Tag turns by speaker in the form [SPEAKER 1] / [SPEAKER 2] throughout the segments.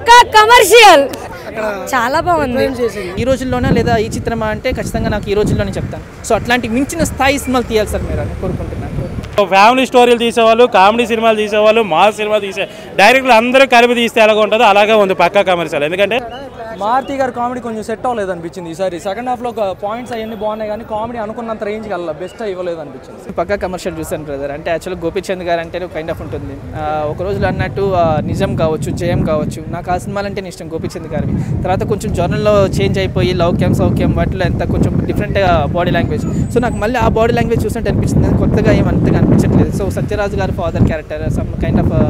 [SPEAKER 1] పక్కా commercial చాలా బాగుంది
[SPEAKER 2] ఈ రోజుల్లోనే లేదా ఈ చిత్రమా అంటే ఖచ్చితంగా నాకు ఈ రోజుల్లోనే చెప్తాను సో అట్లాంటి మించిన స్థాయి సినిమాలు తీయాలి సార్ మీరు అని కోరుకుంటున్నాను
[SPEAKER 3] ఫ్యామిలీ స్టోరీలు తీసేవాళ్ళు కామెడీ సినిమాలు తీసేవాళ్ళు మాస్ సినిమా తీసే డైరెక్ట్లు అందరూ కలిపి తీస్తే ఎలాగ ఉంటుందో అలాగే ఉంది పక్కా కమర్షియల్ ఎందుకంటే
[SPEAKER 4] మారుతి గారి కామెడీ కొంచెం సెట్ అవ్వలేదు అనిపించింది ఈసారి సెకండ్ హాఫ్లో పాయింట్స్ అవన్నీ బాగున్నాయి కానీ కామెడీ అనుకున్నంత రేంజ్కి వెళ్ళాలి బెస్ట్ ఇవ్వలేదు అనిపించింది
[SPEAKER 2] పక్కా కమర్షియల్ చూసాను బ్రదర్ అంటే యాక్చువల్గా గోపీచంద్ గారు అంటే కైండ్ ఆఫ్ ఉంటుంది ఆ, ఒక రోజులో అన్నట్టు ఆ, నిజం కావచ్చు జయం కావచ్చు నాకు ఆ సినిమాలు అంటే ఇష్టం గోపీచంద్ గారివి తర్వాత కొంచెం జర్నల్లో చేంజ్ అయిపోయి లౌక్యం సౌక్యం వాటిలో ఎంత కొంచెం డిఫరెంట్ బాడీ లాంగ్వేజ్ సో నాకు మళ్ళీ ఆ బాడీ లాంగ్వేజ్ చూసినట్టు అనిపించింది కొత్తగా ఏం అంతగా అనిపించట్లేదు సో సత్యరాజు గారి father character some kind of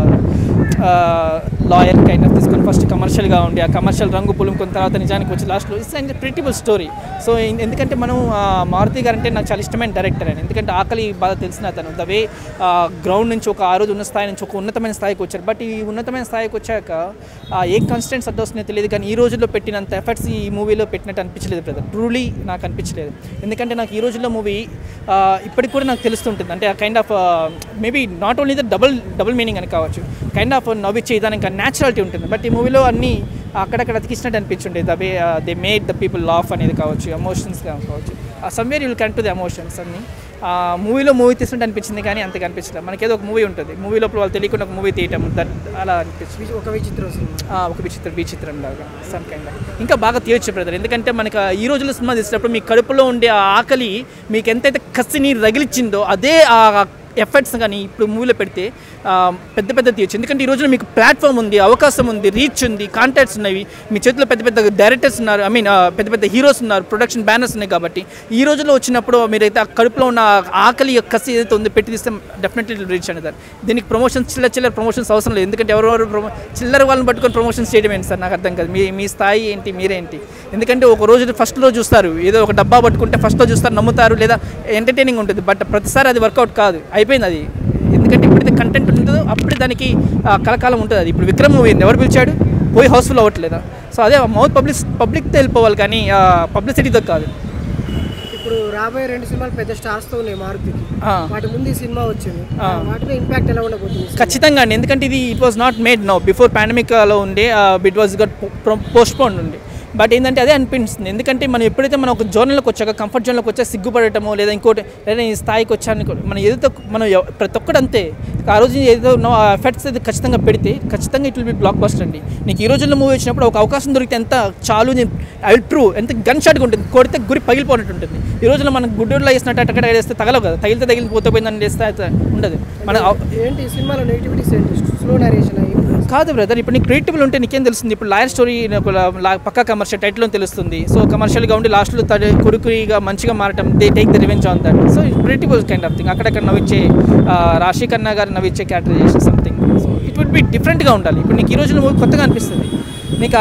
[SPEAKER 2] lawyer kind of తీసుకొని ఫస్ట్ కమర్షియల్గా ఉండి ఆ కమర్షియల్ రంగు పులుముకున్న తర్వాత నిజానికి వచ్చి లాస్ట్లో it's and predictable story so ఎందుకంటే మనం ఆ, మారుతి గారు అంటే నాకు చాలా ఇష్టమైన డైరెక్టర్ అని ఎందుకంటే ఆకలి బాగా తెలిసిన అతను ద వే గ్రౌండ్ నుంచి ఒక ఆ రోజు ఉన్న స్థాయి నుంచి ఒక ఉన్నతమైన స్థాయికి వచ్చారు బట్ ఈ ఉన్నతమైన స్థాయికి వచ్చాక ఆ, ఏం కాన్స్టెంట్స్ అడ్డు వస్తున్నాయో తెలియదు కానీ ఈ రోజుల్లో పెట్టినంత ఎఫర్ట్స్ ఈ మూవీలో పెట్టినట్టు అనిపించలేదు బ్రదర్ ట్రూలీ నాకు అనిపించలేదు ఎందుకంటే నాకు ఈ రోజుల్లో మూవీ ఇప్పటికి కూడా నాకు తెలుస్తుంటుంది అంటే ఆ kind of maybe not only the double double meaning అని కావచ్చు కైండ్ ఆఫ్ నవ్విచ్చే దానికి న్యాచురాలిటీ ఉంటుంది బట్ ఈ మూవీలో అన్నీ అక్కడక్కడ అతికిచ్చినట్టు అనిపించుండే the way they made the people laugh అనేది కావచ్చు ఎమోషన్స్ కావచ్చు somewhere you'll can to the emotions అన్ని ఆ మూవీలో మూవీ తీస్తుంటే అనిపించింది కానీ అంతగా అనిపించలేదు మనకి ఏదో ఒక మూవీ ఉంటుంది మూవీ లోపల వాళ్ళు తెలియకుండా ఒక మూవీ తీయటం దట్ అలా అనిపించింది
[SPEAKER 5] ఒక విచిత్ర సినిమా
[SPEAKER 2] ఆ, ఒక విచిత్రం విచిత్రం లాగా సమ్ కైండ్ ఇంకా బాగా తీయొచ్చు బ్రదర్ ఎందుకంటే మనకి ఆ ఈ రోజుల్లో సినిమా తీసేటప్పుడు మీ కడుపులో ఉండే ఆ ఆకలి మీకు ఎంతైతే కసిని రగిలిచ్చిందో అదే ఆ ఎఫర్ట్స్ కానీ ఇప్పుడు మూవీలో పెడితే ఆ, పెద్ద పెద్ద తీయచ్చు ఎందుకంటే ఈ రోజున మీకు ప్లాట్ఫామ్ ఉంది అవకాశం ఉంది రీచ్ ఉంది కాంటాక్ట్స్ ఉన్నవి మీ చేతిలో పెద్ద పెద్ద డైరెక్టర్స్ ఉన్నారు ఐ మీన్ పెద్ద పెద్ద హీరోస్ ఉన్నారు ప్రొడక్షన్ బ్యానర్స్ ఉన్నాయి కాబట్టి ఈ రోజుల్లో వచ్చినప్పుడు మీరైతే ఆ కడుపులో ఉన్న ఆ ఆకలి యొక్క కసి ఏదైతే ఉందో పెట్టి తీస్తే డెఫినెట్లీ రీచ్ అనేది దీనికి ప్రమోషన్స్ చిల్లర చిల్లర ప్రమోషన్స్ అవసరం లేదు ఎందుకంటే ఎవరెవరు ప్రమో చిల్లర వాళ్ళని పట్టుకొని ప్రమోషన్స్ చేయడం ఏంటి సార్ నాకు అర్థం కాదు మీ మీ స్థాయి ఏంటి మీరేంటి ఎందుకంటే ఒక రోజు ఫస్ట్ రోజు చూస్తారు ఏదో ఒక డబ్బా పట్టుకుంటే ఫస్ట్ రోజు చూస్తారు నమ్ముతారు లేదా ఎంటర్టైనింగ్ ఉంటుంది బట్ ప్రతిసారి అది వర్కౌట్ కాదు అయిపోయింది అది ఎందుకంటే ఎప్పుడైతే కంటెంట్ ఉంటుందో అప్పుడు దానికి ఆ, కలకాలం ఉంటుంది అది ఇప్పుడు విక్రమ్ మూవీ ఎవరు పిలిచాడు పోయి హౌస్ఫుల్ అవ్వట్లేదా సో అదే మౌత్ పబ్లిక్ పబ్లిక్తో వెళ్ళిపోవాలి కానీ పబ్లిసిటీతో కాదు
[SPEAKER 5] ఇప్పుడు రాబోయే రెండు సినిమాలు పెద్ద స్టార్స్ తో ఉన్నాయి మారుతికి
[SPEAKER 2] ఆ.
[SPEAKER 5] వాటి ముందు ఈ సినిమా వచ్చింది వాటిలో ఇంపాక్ట్ ఎలా ఉండబోతుంది
[SPEAKER 2] ఖచ్చితంగా అండి ఎందుకంటే ఇది it was not made no before పాండమిక్లో ఉండే ఇట్ వాజ్ గట్ పోస్ట్పోన్ ఉండే బట్ ఏంటంటే అదే అనిపిస్తుంది ఎందుకంటే మనం ఎప్పుడైతే మనం ఒక జోన్లోకి వచ్చాక కంఫర్ట్ జోన్లోకి వచ్చా సిగ్గుపడటమో లేదా ఇంకోటి లేదా ఈ స్థాయికి వచ్చాను మనం ఏదైతే మనం ఎవ- ప్రతి ఒక్కడు అంతే ఆ రోజు ఏదో నో ఆ ఎఫెక్ట్స్ అయితే ఖచ్చితంగా పెడితే ఖచ్చితంగా it will be blockbuster అండి నీకు ఈ రోజుల్లో మూవీ వచ్చినప్పుడు ఒక అవకాశం దొరికితే ఎంత చాలు ఐ ట్రూ ఎంత గన్ షాట్గా ఉంటుంది కొడితే గురి పగిలిపోయినట్టు ఉంటుంది ఈ రోజుల్లో మనం గుడ్డూరులో వేసినట్టు అక్కడ వేస్తే తగలవు కదా తగిలితే తగిలితే పోతే పోయిందని వేస్తే అయితే ఉండదు మన అవ-
[SPEAKER 5] ఏంటి ఈ సినిమాలో నెగిటివిటీస్ ఏంటి స్లో నరేషన్
[SPEAKER 2] కాదు బ్రదర్ ఇప్పుడు నీకు క్రియేటివ్ ఉంటే నీకేం తెలుస్తుంది ఇప్పుడు lawyer story Pakka Commercial title తెలుస్తుంది సో కమర్షియల్గా ఉండి లాస్ట్లో తడి కొడుకుగా మంచిగా మారటం they take the revenge on that so creative kind of thing అక్కడక్కడ నవ్విచ్చే ఆ, రాశి ఖన్నా గారు నవ్విచ్చే characterization something so it would be డిఫరెంట్గా ఉండాలి ఇప్పుడు నీకు ఈ రోజుల్లో మూవీ కొత్తగా అనిపిస్తుంది నీకు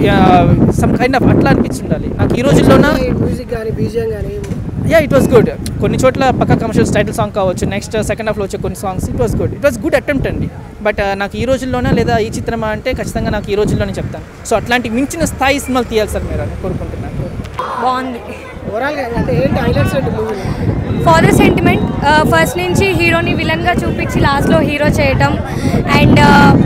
[SPEAKER 2] సమ్ కైండ్ ఆఫ్ అట్లా అనిపిస్తుండాలి నాకు ఈ రోజుల్లోన
[SPEAKER 5] మ్యూజిక్ కానీ బీజియం కానీ
[SPEAKER 2] యా ఇట్ వాస్ గుడ్ కొన్ని చోట్ల పక్క కమర్షియల్ టైటిల్ సాంగ్ కావచ్చు నెక్స్ట్ సెకండ్ హాఫ్లో వచ్చే కొన్ని songs it was good it was good attempt అండి బట్ నాకు ఈ రోజుల్లోనే లేదా ఈ చిత్రమా అంటే ఖచ్చితంగా నాకు ఈ రోజుల్లోనే చెప్తాను సో అట్లాంటి మించిన స్థాయి సినిమాలు తీయాలి సార్ మీరు అని కోరుకుంటున్నాను
[SPEAKER 1] బాగుంది
[SPEAKER 5] ఓవరాల్గా అంటే ఏంటి హైలైట్స్ ఏంటి మూవీలో
[SPEAKER 1] ఫాదర్ సెంటిమెంట్ ఫస్ట్ నుంచి హీరోని విలన్గా చూపించి లాస్ట్లో హీరో చేయటం అండ్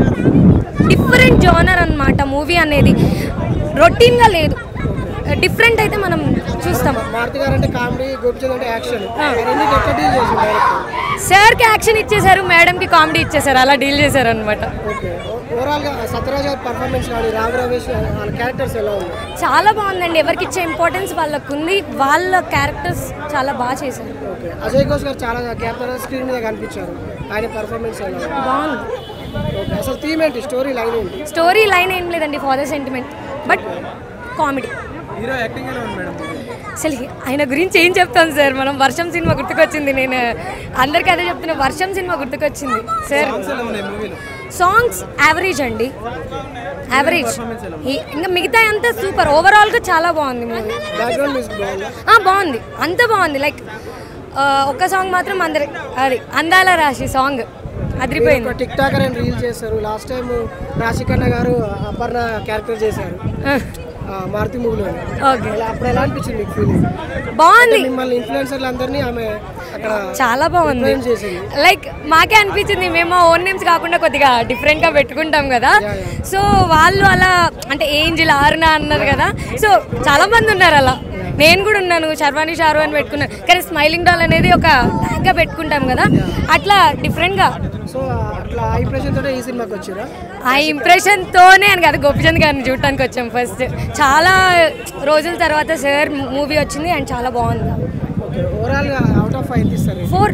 [SPEAKER 1] డిఫరెంట్ జానర్ అన్నమాట మూవీ అనేది రొటీన్గా లేదు డిఫరెంట్ అయితే మనం చూస్తాం
[SPEAKER 5] మారుతి గారు అంటే కామెడీ గోపిచంద్ అంటే యాక్షన్ రెండింటి ఎట్లా డీల్ చేసి డైరెక్ట్
[SPEAKER 1] సార్కి యాక్షన్ ఇచ్చేశారు మేడంకి కామెడీ ఇచ్చేశారు అలా డీల్ చేశారు అనమాట
[SPEAKER 5] ఓకే ఓవరాల్గా సత్యరాజ్ గారి పర్ఫార్మెన్స్ కానీ రాఘు రమేష్ వాళ్ళ క్యారెక్టర్స్ ఎలా ఉన్నాయి
[SPEAKER 1] చాలా బాగుందండి ఎవరికి ఇచ్చే ఇంపార్టెన్స్ వాళ్ళకు ఉంది వాళ్ళ క్యారెక్టర్స్ చాలా బాగా చేశారు
[SPEAKER 5] ఓకే అజయ్ ఘోష్ గారు చాలా గ్యాప్ స్క్రీన్ మీద కనిపించారు ఆయన పర్ఫార్మెన్స్ ఎలా ఉంది
[SPEAKER 1] బాగుంది
[SPEAKER 5] ఓకే అసలు థీమ్ ఏంటి స్టోరీ లైన్ ఏంటి
[SPEAKER 1] స్టోరీ లైన్ ఏం లేదండి father sentiment but comedy
[SPEAKER 4] hero acting ఎలా ఉంది మేడం
[SPEAKER 1] అసలు ఆయన గురించి ఏం చెప్తాను సార్ మనం వర్షం సినిమా గుర్తుకొచ్చింది నేను అందరికీ అదే చెప్తున్నా వర్షం సినిమా గుర్తుకొచ్చింది సార్
[SPEAKER 4] ఎలా ఉన్నాయి మూవీలో
[SPEAKER 1] సాంగ్స్ యావరేజ్ అండి యావరేజ్ ఇంకా మిగతా అంతా సూపర్ ఓవరాల్గా చాలా బాగుంది మూవీ
[SPEAKER 5] బ్యాక్గ్రౌండ్ మ్యూజిక్ బాగుందా
[SPEAKER 1] బాగుంది అంత బాగుంది లైక్ ఒక్క సాంగ్ మాత్రం అందరి అది అందాల రాశి సాంగ్ అదిరిపోయింది
[SPEAKER 5] ఒక టిక్ టాకర్ అని రీల్ చేశారు లాస్ట్ టైం రాశికన్న గారు అపర్ణ క్యారెక్టర్ చేశారు మారుతి మూవీలో
[SPEAKER 1] ఓకే
[SPEAKER 5] అప్పుడు ఎలా అనిపించింది మీకు ఫీలింగ్
[SPEAKER 1] బాగుంది
[SPEAKER 5] మిమ్మల్ని ఇన్ఫ్లుయెన్సర్లు అందరినీ ఆమె అక్కడ
[SPEAKER 1] చాలా బాగుంది
[SPEAKER 5] represent చేసింది
[SPEAKER 1] లైక్ మాకే అనిపించింది మేము ఓన్ నేమ్స్ కాకుండా కొద్దిగా డిఫరెంట్ గా పెట్టుకుంటాం కదా సో వాళ్ళు అలా అంటే ఏంజిల్ ఆరున అన్నారు కదా సో చాలా మంది ఉన్నారు అలా నేను కూడా ఉన్నాను శర్వాణి షారు అని పెట్టుకున్నాను కానీ స్మైలింగ్ డాల్ అనేది ఒక tag గా పెట్టుకుంటాం కదా అట్లా different గా
[SPEAKER 5] సో అట్లా హై ప్రెషర్ తోటే ఈ సినిమాకి వచ్చారా
[SPEAKER 1] ఆ ఇంప్రెషన్ తోనే అని కదా గోపిచంద్ గారిని చూడటానికి వచ్చాం ఫస్ట్ చాలా రోజుల తర్వాత సార్ మూవీ వచ్చింది అండ్ చాలా బాగుంది
[SPEAKER 5] ఓకే ఓవరాల్ గా అవుట్ ఆఫ్ ఫైవ్ ఇస్తారు
[SPEAKER 1] ఫోర్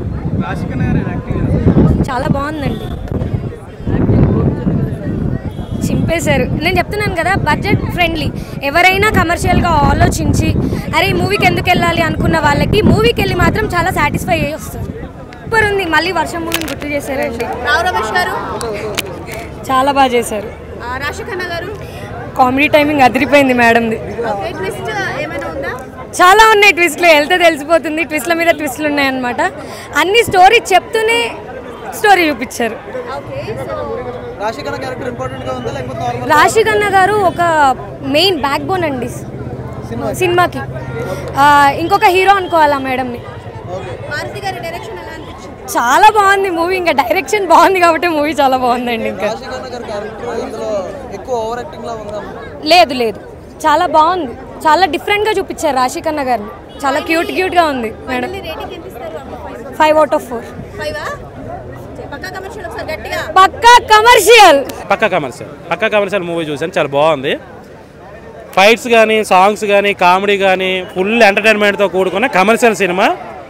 [SPEAKER 1] చాలా బాగుందండి చింపేశారు నేను చెప్తున్నాను కదా బడ్జెట్ ఫ్రెండ్లీ ఎవరైనా కమర్షియల్గా ఆలోచించి అరే ఈ మూవీకి ఎందుకు వెళ్ళాలి అనుకున్న వాళ్ళకి మూవీకి వెళ్ళి మాత్రం చాలా సాటిస్ఫై అయ్యి వస్తారు సూపర్ ఉంది మళ్ళీ వర్షం మూవీని గుర్తు చేశారండి
[SPEAKER 6] రావు రమేష్ గారు
[SPEAKER 1] చాలా బాగా చేశారు
[SPEAKER 6] ఆ, రాశి ఖన్నా గారు
[SPEAKER 1] కామెడీ టైమింగ్ అదిరిపోయింది మేడంది
[SPEAKER 6] ఓకే ట్విస్ట్ ఏమైనా ఉందా
[SPEAKER 1] చాలా ఉన్నాయి ట్విస్ట్లు వెళ్తే తెలిసిపోతుంది ట్విస్ట్ల మీద ట్విస్ట్లు ఉన్నాయన్నమాట అన్ని స్టోరీ చెప్తూనే స్టోరీ చూపించారు
[SPEAKER 6] ఓకే సో
[SPEAKER 4] రాశికన్న క్యారెక్టర్ ఇంపార్టెంట్గా ఉందా లేకపోతే నార్మల్
[SPEAKER 1] రాశి ఖన్నా గారు ఒక మెయిన్ బ్యాక్ బోన్ అండి సినిమాకి ఆ, ఇంకొక హీరో అనుకోవాలా మేడంని
[SPEAKER 6] మారుతి గారి డైరెక్షన్ ఎలా అనిపించింది
[SPEAKER 1] చాలా బాగుంది మూవీ ఇంకా డైరెక్షన్ బాగుంది కాబట్టి మూవీ చాలా బాగుందండి ఇంకా
[SPEAKER 4] రాశికన్న గారి క్యారెక్టర్ ఇందులో ఎక్కువ ఓవర్ యాక్టింగ్ లా ఉందా
[SPEAKER 1] లేదు లేదు చాలా బాగుంది చాలా డిఫరెంట్గా చూపించారు రాశి ఖన్నా గారిని చాలా క్యూట్ క్యూట్గా ఉంది మేడం
[SPEAKER 6] రేటింగ్ ఎంత ఇస్తారు
[SPEAKER 1] five out of four
[SPEAKER 6] five Pakka Commercial ఒకసారి గట్టిగా
[SPEAKER 1] పక్కా కమర్షియల్
[SPEAKER 3] పక్క కమర్షియల్ పక్క కమర్షియల్ మూవీ చూసాను చాలా బాగుంది ఫైట్స్ కానీ సాంగ్స్ కానీ కామెడీ కానీ ఫుల్ ఎంటర్టైన్మెంట్తో కూడుకున్న కమర్షియల్ సినిమా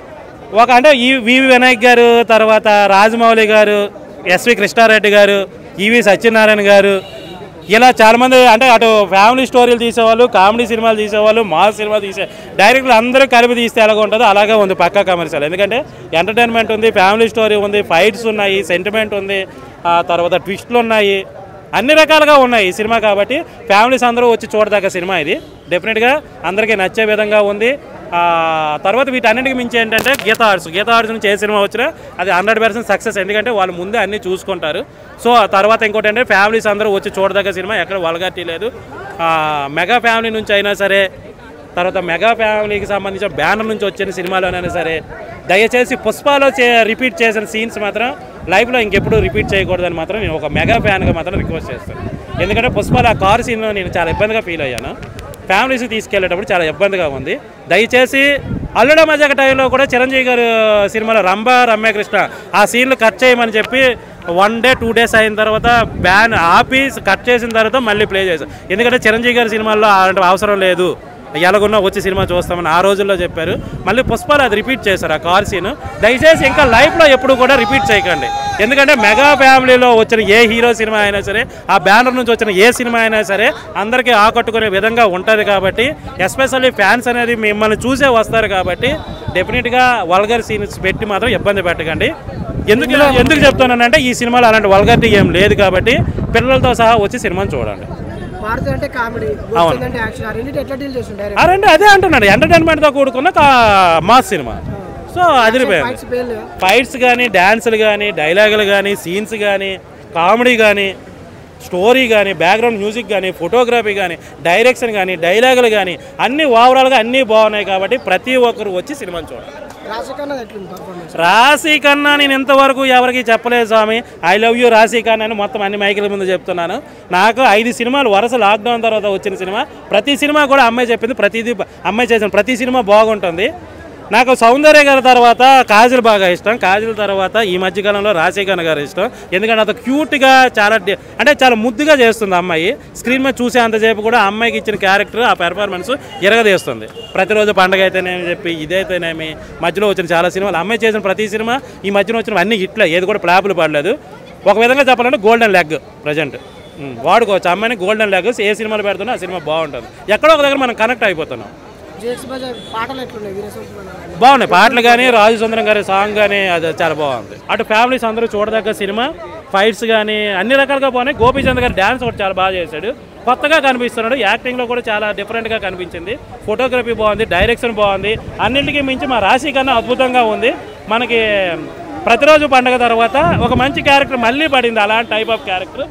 [SPEAKER 3] ఒక అంటే ఈ వివి వినాయక్ గారు తర్వాత రాజమౌళి గారు ఎస్వి కృష్ణారెడ్డి గారు ఈవి సత్యనారాయణ గారు ఇలా చాలామంది అంటే అటు ఫ్యామిలీ స్టోరీలు తీసేవాళ్ళు కామెడీ సినిమాలు తీసేవాళ్ళు మాస్ సినిమా తీసే డైరెక్టర్లు అందరూ కలిపి తీస్తే ఎలాగ ఉంటుందో అలాగే ఉంది పక్కా కమర్షియల్ ఎందుకంటే ఎంటర్టైన్మెంట్ ఉంది ఫ్యామిలీ స్టోరీ ఉంది ఫైట్స్ ఉన్నాయి సెంటిమెంట్ ఉంది ఆ తర్వాత ట్విస్ట్లు ఉన్నాయి అన్ని రకాలుగా ఉన్నాయి ఈ సినిమా కాబట్టి ఫ్యామిలీస్ అందరూ వచ్చి చూడదగ్గ సినిమా ఇది డెఫినెట్గా అందరికీ నచ్చే విధంగా ఉంది ఆ, తర్వాత వీటన్నిటికి మించి ఏంటంటే గీతా ఆర్ట్స్ గీతా ఆర్ట్స్ నుంచి ఏ సినిమా వచ్చినా అది హండ్రెడ్ పర్సెంట్ సక్సెస్ ఎందుకంటే వాళ్ళు ముందే అన్నీ చూసుకుంటారు సో ఆ తర్వాత ఇంకోటి అంటే ఫ్యామిలీస్ అందరూ వచ్చి చూడదగ్గ సినిమా ఎక్కడ వలగట్టి లేదు ఆ, మెగా ఫ్యామిలీ నుంచి అయినా సరే తర్వాత మెగా ఫ్యామిలీకి సంబంధించిన బ్యానర్ నుంచి వచ్చిన సినిమాలోనైనా సరే దయచేసి పుష్పాలో చే రిపీట్ చేసిన సీన్స్ మాత్రం లైఫ్లో ఇంకెప్పుడు రిపీట్ చేయకూడదని మాత్రం నేను ఒక మెగా ఫ్యాన్గా మాత్రం రిక్వెస్ట్ చేస్తాను ఎందుకంటే పుష్పాలు ఆ కార్ సీన్లో నేను చాలా ఇబ్బందిగా ఫీల్ అయ్యాను ఫ్యామిలీస్ తీసుకెళ్లేటప్పుడు చాలా ఇబ్బందిగా ఉంది దయచేసి అల్లుడ మజాక టైంలో కూడా చిరంజీవి గారు సినిమాలో రంభ రమ్యకృష్ణ ఆ సీన్లు కట్ చేయమని చెప్పి వన్ డే టూ డేస్ అయిన తర్వాత బ్యాన్ ఆపి కట్ చేసిన తర్వాత మళ్ళీ ప్లే చేశారు ఎందుకంటే చిరంజీవి గారి సినిమాల్లో అలాంటి అవసరం లేదు ఎలాగున్నా వచ్చి సినిమా చూస్తామని ఆ రోజుల్లో చెప్పారు మళ్ళీ పుష్పాలు అది రిపీట్ చేశారు ఆ కార్ సీన్ దయచేసి ఇంకా లైఫ్లో ఎప్పుడు కూడా రిపీట్ చేయకండి ఎందుకంటే మెగా ఫ్యామిలీలో వచ్చిన ఏ హీరో సినిమా అయినా సరే ఆ బ్యానర్ నుంచి వచ్చిన ఏ సినిమా అయినా సరే అందరికీ ఆకట్టుకునే విధంగా ఉంటుంది కాబట్టి ఎస్పెషల్లీ ఫ్యాన్స్ అనేది మిమ్మల్ని చూసే వస్తారు కాబట్టి డెఫినెట్గా వల్గర్ సీన్స్ పెట్టి మాత్రం ఇబ్బంది పెట్టకండి ఎందుకు ఎందుకు చెప్తున్నానంటే ఈ సినిమాలో అలాంటి వల్గర్టీ ఏం లేదు కాబట్టి పిల్లలతో సహా వచ్చి సినిమాని చూడండి
[SPEAKER 5] మారుతి అంటే కామెడీ
[SPEAKER 3] అవును.
[SPEAKER 5] అంటే యాక్షన్ ఆ రెండింటి ఎట్లా డీల్ చేస్తుంది డైరెక్ట్
[SPEAKER 3] ఆ రెండు అదే అంటున్నాడు ఎంటర్టైన్మెంట్తో కూడుకున్న కా- మాస్ సినిమా సో అదిరిపోయింది
[SPEAKER 5] ఫైట్స్ పేర్లు
[SPEAKER 3] ఫైట్స్ కానీ డ్యాన్సులు కానీ డైలాగులు కానీ సీన్స్ కానీ కామెడీ కానీ స్టోరీ కానీ బ్యాక్గ్రౌండ్ మ్యూజిక్ కానీ ఫోటోగ్రఫీ కానీ డైరెక్షన్ కానీ డైలాగులు కానీ అన్నీ ఓవరాల్గా అన్నీ బాగున్నాయి కాబట్టి ప్రతి ఒక్కరు వచ్చి సినిమాని చూడాలి
[SPEAKER 5] రాజకన్నా ఎట్లుంది పర్ఫార్మెన్స్
[SPEAKER 3] రాశి కన్నా నేను ఇంతవరకు ఎవరికి చెప్పలేదు స్వామి ఐ లవ్ యూ రాశి కన్నా అని మొత్తం అన్ని మైకుల ముందు చెప్తున్నాను నాకు ఐదు సినిమాలు వరుస లాక్డౌన్ తర్వాత వచ్చిన సినిమా ప్రతి సినిమా కూడా అమ్మాయి చెప్పింది ప్రతిదీ బ- అమ్మాయి చేసిన ప్రతి సినిమా బాగుంటుంది నాకు సౌందర్య గారి తర్వాత కాజల్ బాగా ఇష్టం కాజల్ తర్వాత ఈ మధ్యకాలంలో రాజశేఖర్ గారు ఇష్టం ఎందుకంటే అంత క్యూట్గా చాలా డి- అంటే చాలా ముద్దుగా చేస్తుంది అమ్మాయి స్క్రీన్ మీద చూసే అంతసేపు కూడా ఆ అమ్మాయికి ఇచ్చిన క్యారెక్టర్ ఆ పెర్ఫార్మెన్స్ ఎరగదీస్తుంది ప్రతిరోజు పండగ అయితేనేమి చెప్పి ఇదైతేనేమి మధ్యలో వచ్చిన చాలా సినిమాలు అమ్మాయి చేసిన ప్రతి సినిమా ఈ మధ్యన వచ్చిన అన్ని హిట్లే ఏది కూడా ప్లాపులు పడలేదు ఒక విధంగా చెప్పాలంటే గోల్డెన్ లెగ్ ప్రజెంట్ వాడుకోవచ్చు అమ్మాయిని గోల్డెన్ లెగ్ ఏ సినిమాలు పెడుతున్నా ఆ సినిమా బాగుంటుంది ఎక్కడో ఒక దగ్గర మనం కనెక్ట్ అయిపోతున్నాం
[SPEAKER 5] జేక్స్ బజార్ పాటలు ఎట్లున్నాయి వీరసింహ
[SPEAKER 3] బాగున్నాయి పాటలు కానీ రాజు సుందరం గారి సాంగ్ కానీ అది చాలా బాగుంది అటు ఫ్యామిలీస్ అందరూ చూడదగ్గ సినిమా ఫైట్స్ కానీ అన్ని రకాలుగా బాగున్నాయి గోపీచంద్ గారి డ్యాన్స్ ఒకటి చాలా బాగా చేశాడు కొత్తగా కనిపిస్తున్నాడు యాక్టింగ్లో కూడా చాలా డిఫరెంట్గా కనిపించింది ఫోటోగ్రఫీ బాగుంది డైరెక్షన్ బాగుంది అన్నింటికీ మించి మా రాశి కన్నా అద్భుతంగా ఉంది మనకి ప్రతిరోజు పండగ తర్వాత ఒక మంచి క్యారెక్టర్ మళ్ళీ పడింది అలాంటి type of character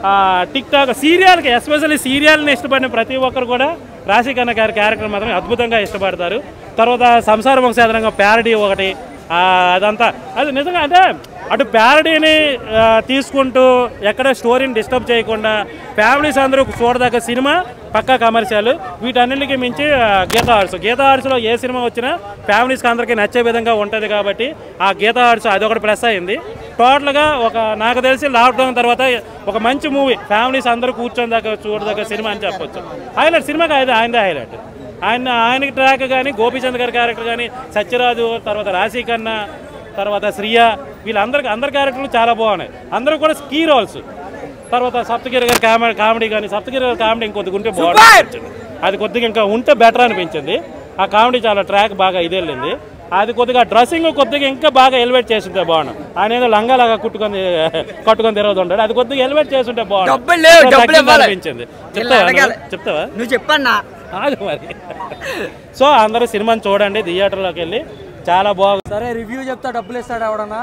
[SPEAKER 3] TikTok సీరియల్కి ఎస్పెషల్లీ సీరియల్ని ఇష్టపడిన ప్రతి ఒక్కరు కూడా రాశికన్న గారి క్యారెక్టర్ మాత్రం అద్భుతంగా ఇష్టపడతారు తర్వాత సంసార వంశేతరంగా ప్యారడీ ఒకటి ఆ, అదంతా అది నిజంగా అంటే అటు ప్యారడీని ఆ, తీసుకుంటూ ఎక్కడ స్టోరీని డిస్టర్బ్ చేయకుండా ఫ్యామిలీస్ అందరూ చూడదగ్గ సినిమా పక్కా కమర్షియల్ వీటన్నిటికీ మించి ఆ, గీతా ఆర్ట్స్ గీతా ఆర్ట్స్లో ఏ సినిమా వచ్చినా ఫ్యామిలీస్కి అందరికీ నచ్చే విధంగా ఉంటుంది కాబట్టి ఆ గీతా ఆర్ట్స్ అదొకటి ప్లస్ అయింది టోటల్గా ఒక నాకు తెలిసి లాక్డౌన్ తర్వాత ఒక మంచి మూవీ ఫ్యామిలీస్ అందరూ కూర్చొని దగ్గర చూడదగ్గ సినిమా అని చెప్పొచ్చు హైలైట్ సినిమాకి అయితే ఆయనదే హైలైట్ ఆయన ఆయనకి ట్రాక్ కానీ గోపీచంద్ గారి క్యారెక్టర్ కానీ సత్యరాజు తర్వాత రాశి ఖన్నా తర్వాత శ్రియ వీళ్ళందరికి అందరి క్యారెక్టర్లు చాలా బాగున్నాయి అందరూ కూడా కీ రోల్స్ తర్వాత సప్తగిరి గారి కామెడీ కామెడీ కానీ సప్తగిరి గారి కామెడీ ఇంకొద్దిగా ఉంటే బాగుంటుంది అది కొద్దిగా ఇంకా ఉంటే బెటర్ అనిపించింది ఆ కామెడీ చాలా ట్రాక్ బాగా ఇదెళ్ళింది అది కొద్దిగా డ్రెస్సింగ్ కొద్దిగా ఇంకా బాగా ఎలివేట్ చేస్తుంటే బాగున్నాం ఆయన ఏదో లంగాలాగా కుట్టుకొని కట్టుకొని తిరగదు అది కొద్దిగా ఎలివేట్ చేస్తుంటే
[SPEAKER 7] డబ్బులు లేవు, డబ్బులు
[SPEAKER 3] బాగుంది
[SPEAKER 7] ఇవ్వాలి.
[SPEAKER 3] అనిపించింది చెప్తావా
[SPEAKER 7] అడగాలి.
[SPEAKER 3] నువ్వు? చెప్తావా
[SPEAKER 7] నువ్వు చెప్పన్నా
[SPEAKER 3] ఆగు మరి సో అందరూ సినిమాని చూడండి థియేటర్లోకి వెళ్ళి చాలా బాగుంది
[SPEAKER 4] సరే రివ్యూ చెప్తా డబ్బులు ఇస్తాడు ఎవడన్నా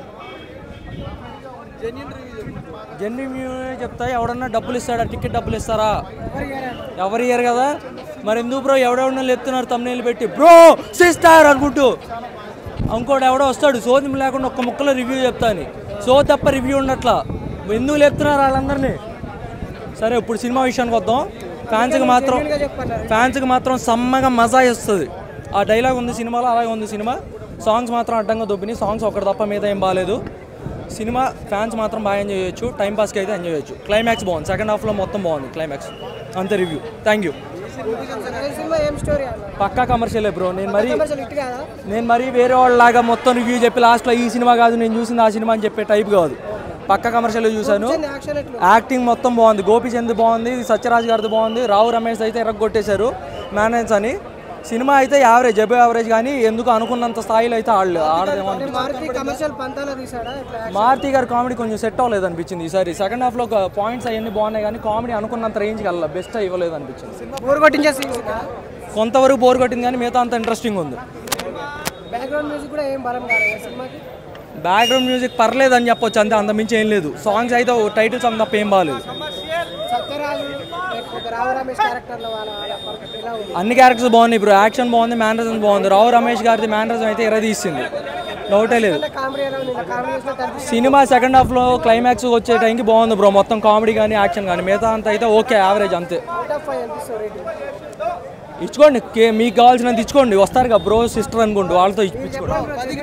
[SPEAKER 4] జెన్యున్ రివ్యూ చెప్తా ఎవడన్నా డబ్బులు ఇస్తాడా టికెట్ డబ్బులు ఇస్తారా ఎవరు ఇయ్యరు కదా మరి ఎందుకు బ్రో ఎవడెవడన్నా లేపుతున్నారు తమ్నేలు పెట్టి బ్రో సిస్టర్ అనుకుంటూ ఇంకోటి ఎవడో వస్తాడు సోది లేకుండా ఒక్క ముక్కలో రివ్యూ చెప్తాను సో తప్ప రివ్యూ ఉండట్లా ఎందుకు లేపుతున్నారు వాళ్ళందరినీ సరే ఇప్పుడు సినిమా విషయానికి వద్దాం ఫ్యాన్స్కి మాత్రం ఫ్యాన్స్కి మాత్రం సమ్మగా మజా ఇస్తుంది ఆ డైలాగ్ ఉంది సినిమాలో అలాగే ఉంది సినిమా సాంగ్స్ మాత్రం అడ్డంగా దొబ్బినాయి సాంగ్స్ ఒకటి తప్ప మీద ఏం బాగాలేదు సినిమా ఫ్యాన్స్ మాత్రం బాగా ఎంజాయ్ చేయొచ్చు టైం పాస్కి అయితే ఎంజాయ్ చేయొచ్చు క్లైమాక్స్ బాగుంది సెకండ్ హాఫ్లో మొత్తం బాగుంది క్లైమాక్స్ అంతే రివ్యూ థ్యాంక్ యూ
[SPEAKER 5] సినిమా ఏం స్టోరీ అన్న
[SPEAKER 4] పక్కా కమర్షియల్ బ్రో నేను మరీ
[SPEAKER 5] అసలు ఇటు కాదా
[SPEAKER 4] నేను మరీ వేరే వాళ్ళలాగా మొత్తం రివ్యూ చెప్పి లాస్ట్లో ఈ సినిమా కాదు నేను చూసింది ఆ సినిమా అని చెప్పే టైప్ కాదు పక్క కమర్షియల్ చూశాను
[SPEAKER 5] యాక్షన్ ఎట్లా
[SPEAKER 4] యాక్టింగ్ మొత్తం బాగుంది గోపిచంద్ బాగుంది సత్యరాజ్ గారిది బాగుంది రావు రమేష్ అయితే ఎరగొట్టేశారు మేనేజ్ అని సినిమా అయితే యావరేజ్ జబే యావరేజ్ కానీ ఎందుకు అనుకున్నంత స్థాయిలో అయితే ఆడలేదు ఆడదేమో అనిపించింది.
[SPEAKER 5] మారుతి కమర్షియల్ పంతాలో తీసాడా ఇట్లా
[SPEAKER 4] మారుతి గారి కామెడీ కొంచెం సెట్ అవ్వలేదు అనిపించింది ఈసారి సెకండ్ హాఫ్లో పాయింట్స్ అవన్నీ బాగున్నాయి కానీ కామెడీ అనుకున్నంత రేంజ్కి వెళ్ళాలి బెస్ట్ ఇవ్వలేదు అనిపించింది
[SPEAKER 5] బోర్ కొట్టించే సీన్స్
[SPEAKER 4] కొంతవరకు బోర్ కొట్టింది కానీ మిగతా అంత ఇంట్రెస్టింగ్ ఉంది
[SPEAKER 5] బ్యాక్గ్రౌండ్ మ్యూజిక్ కూడా ఏం బలం కాదు ఈ సినిమాకి
[SPEAKER 4] బ్యాక్గ్రౌండ్ మ్యూజిక్ పర్లేదు అని చెప్పొచ్చు అంతే అంత మించి ఏం లేదు సాంగ్స్ అయితే టైటిల్ సాంగ్ తప్ప ఏం బాగాలేదు
[SPEAKER 5] సత్యరాజు లేకపోతే రావు రమేష్ క్యారెక్టర్లో వాళ్ళ వాళ్ళ పర్ఫెక్ట్ ఎలా ఉంది
[SPEAKER 4] అన్ని క్యారెక్టర్స్ బాగున్నాయి ఇప్పుడు యాక్షన్ బాగుంది మ్యానరిజం బాగుంది రావు రమేష్ గారిది మ్యానరిజం అయితే ఎరదీసింది డౌటే లేదు
[SPEAKER 5] కామెడీ ఎలా ఉంది కామెడీ చేసిన కనిపిస్తుంది
[SPEAKER 4] సినిమా సెకండ్ హాఫ్లో క్లైమాక్స్ వచ్చే టైంకి బాగుంది బ్రో మొత్తం కామెడీ కానీ యాక్షన్ కానీ మిగతా అంతా అయితే ఓకే యావరేజ్ అంతే
[SPEAKER 5] అవుట్ ఆఫ్ ఫైవ్ అనిపిస్తుంది రేటింగ్
[SPEAKER 4] ఇచ్చుకోండి కే- మీకు కావాల్సినంత ఇచ్చుకోండి వస్తారు కదా బ్రో సిస్టర్ అనుకోండి వాళ్ళతో ఇప్పించుకోండి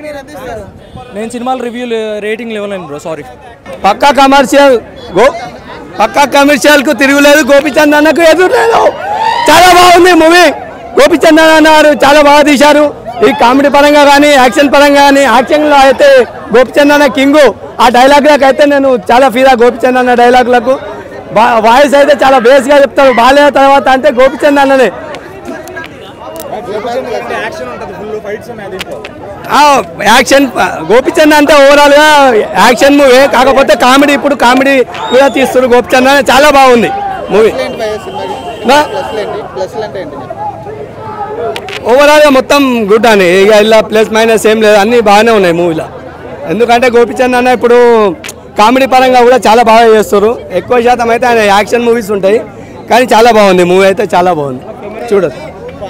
[SPEAKER 4] నేను సినిమాల రివ్యూ రేటింగ్ ఇవ్వలేను bro sorry
[SPEAKER 8] Pakka Commercial go Pakka Commercial కు తిరుగులేదు గోపిచంద్ అన్నకు ఎదురు లేదు చాలా బాగుంది మూవీ గోపిచంద్ అన్న గారు చాలా బాగా తీశారు ఈ కామెడీ పరంగా కానీ యాక్షన్ పరంగా కానీ యాక్షన్ లో అయితే గోపిచంద్ అన్న కింగ్ ఆ డైలాగ్లకు అయితే నేను చాలా ఫీదా గోపిచంద్ అన్న డైలాగ్లకు వాయిస్ అయితే చాలా బేస్ గా చెప్తారు బాలయ్య తర్వాత అంటే గోపిచంద్ అన్ననే ఆ, యాక్షన్ ప- గోపిచంద్ అంటే ఓవరాల్ గా యాక్షన్ మూవీ కాకపోతే కామెడీ ఇప్పుడు కామెడీ కూడా తీస్తున్నారు గోపిచంద్ అని చాలా బాగుంది మూవీ ఓవరాల్ గా మొత్తం గుడ్ అని ఇక ఇలా ప్లస్ మైనస్ ఏం లేదు అన్ని బాగానే ఉన్నాయి మూవీలో ఎందుకంటే గోపిచంద్ అన్న ఇప్పుడు కామెడీ పరంగా కూడా చాలా బాగా చేస్తారు ఎక్కువ శాతం అయితే ఆయన యాక్షన్ మూవీస్ ఉంటాయి కానీ చాలా బాగుంది మూవీ అయితే చాలా బాగుంది చూడదు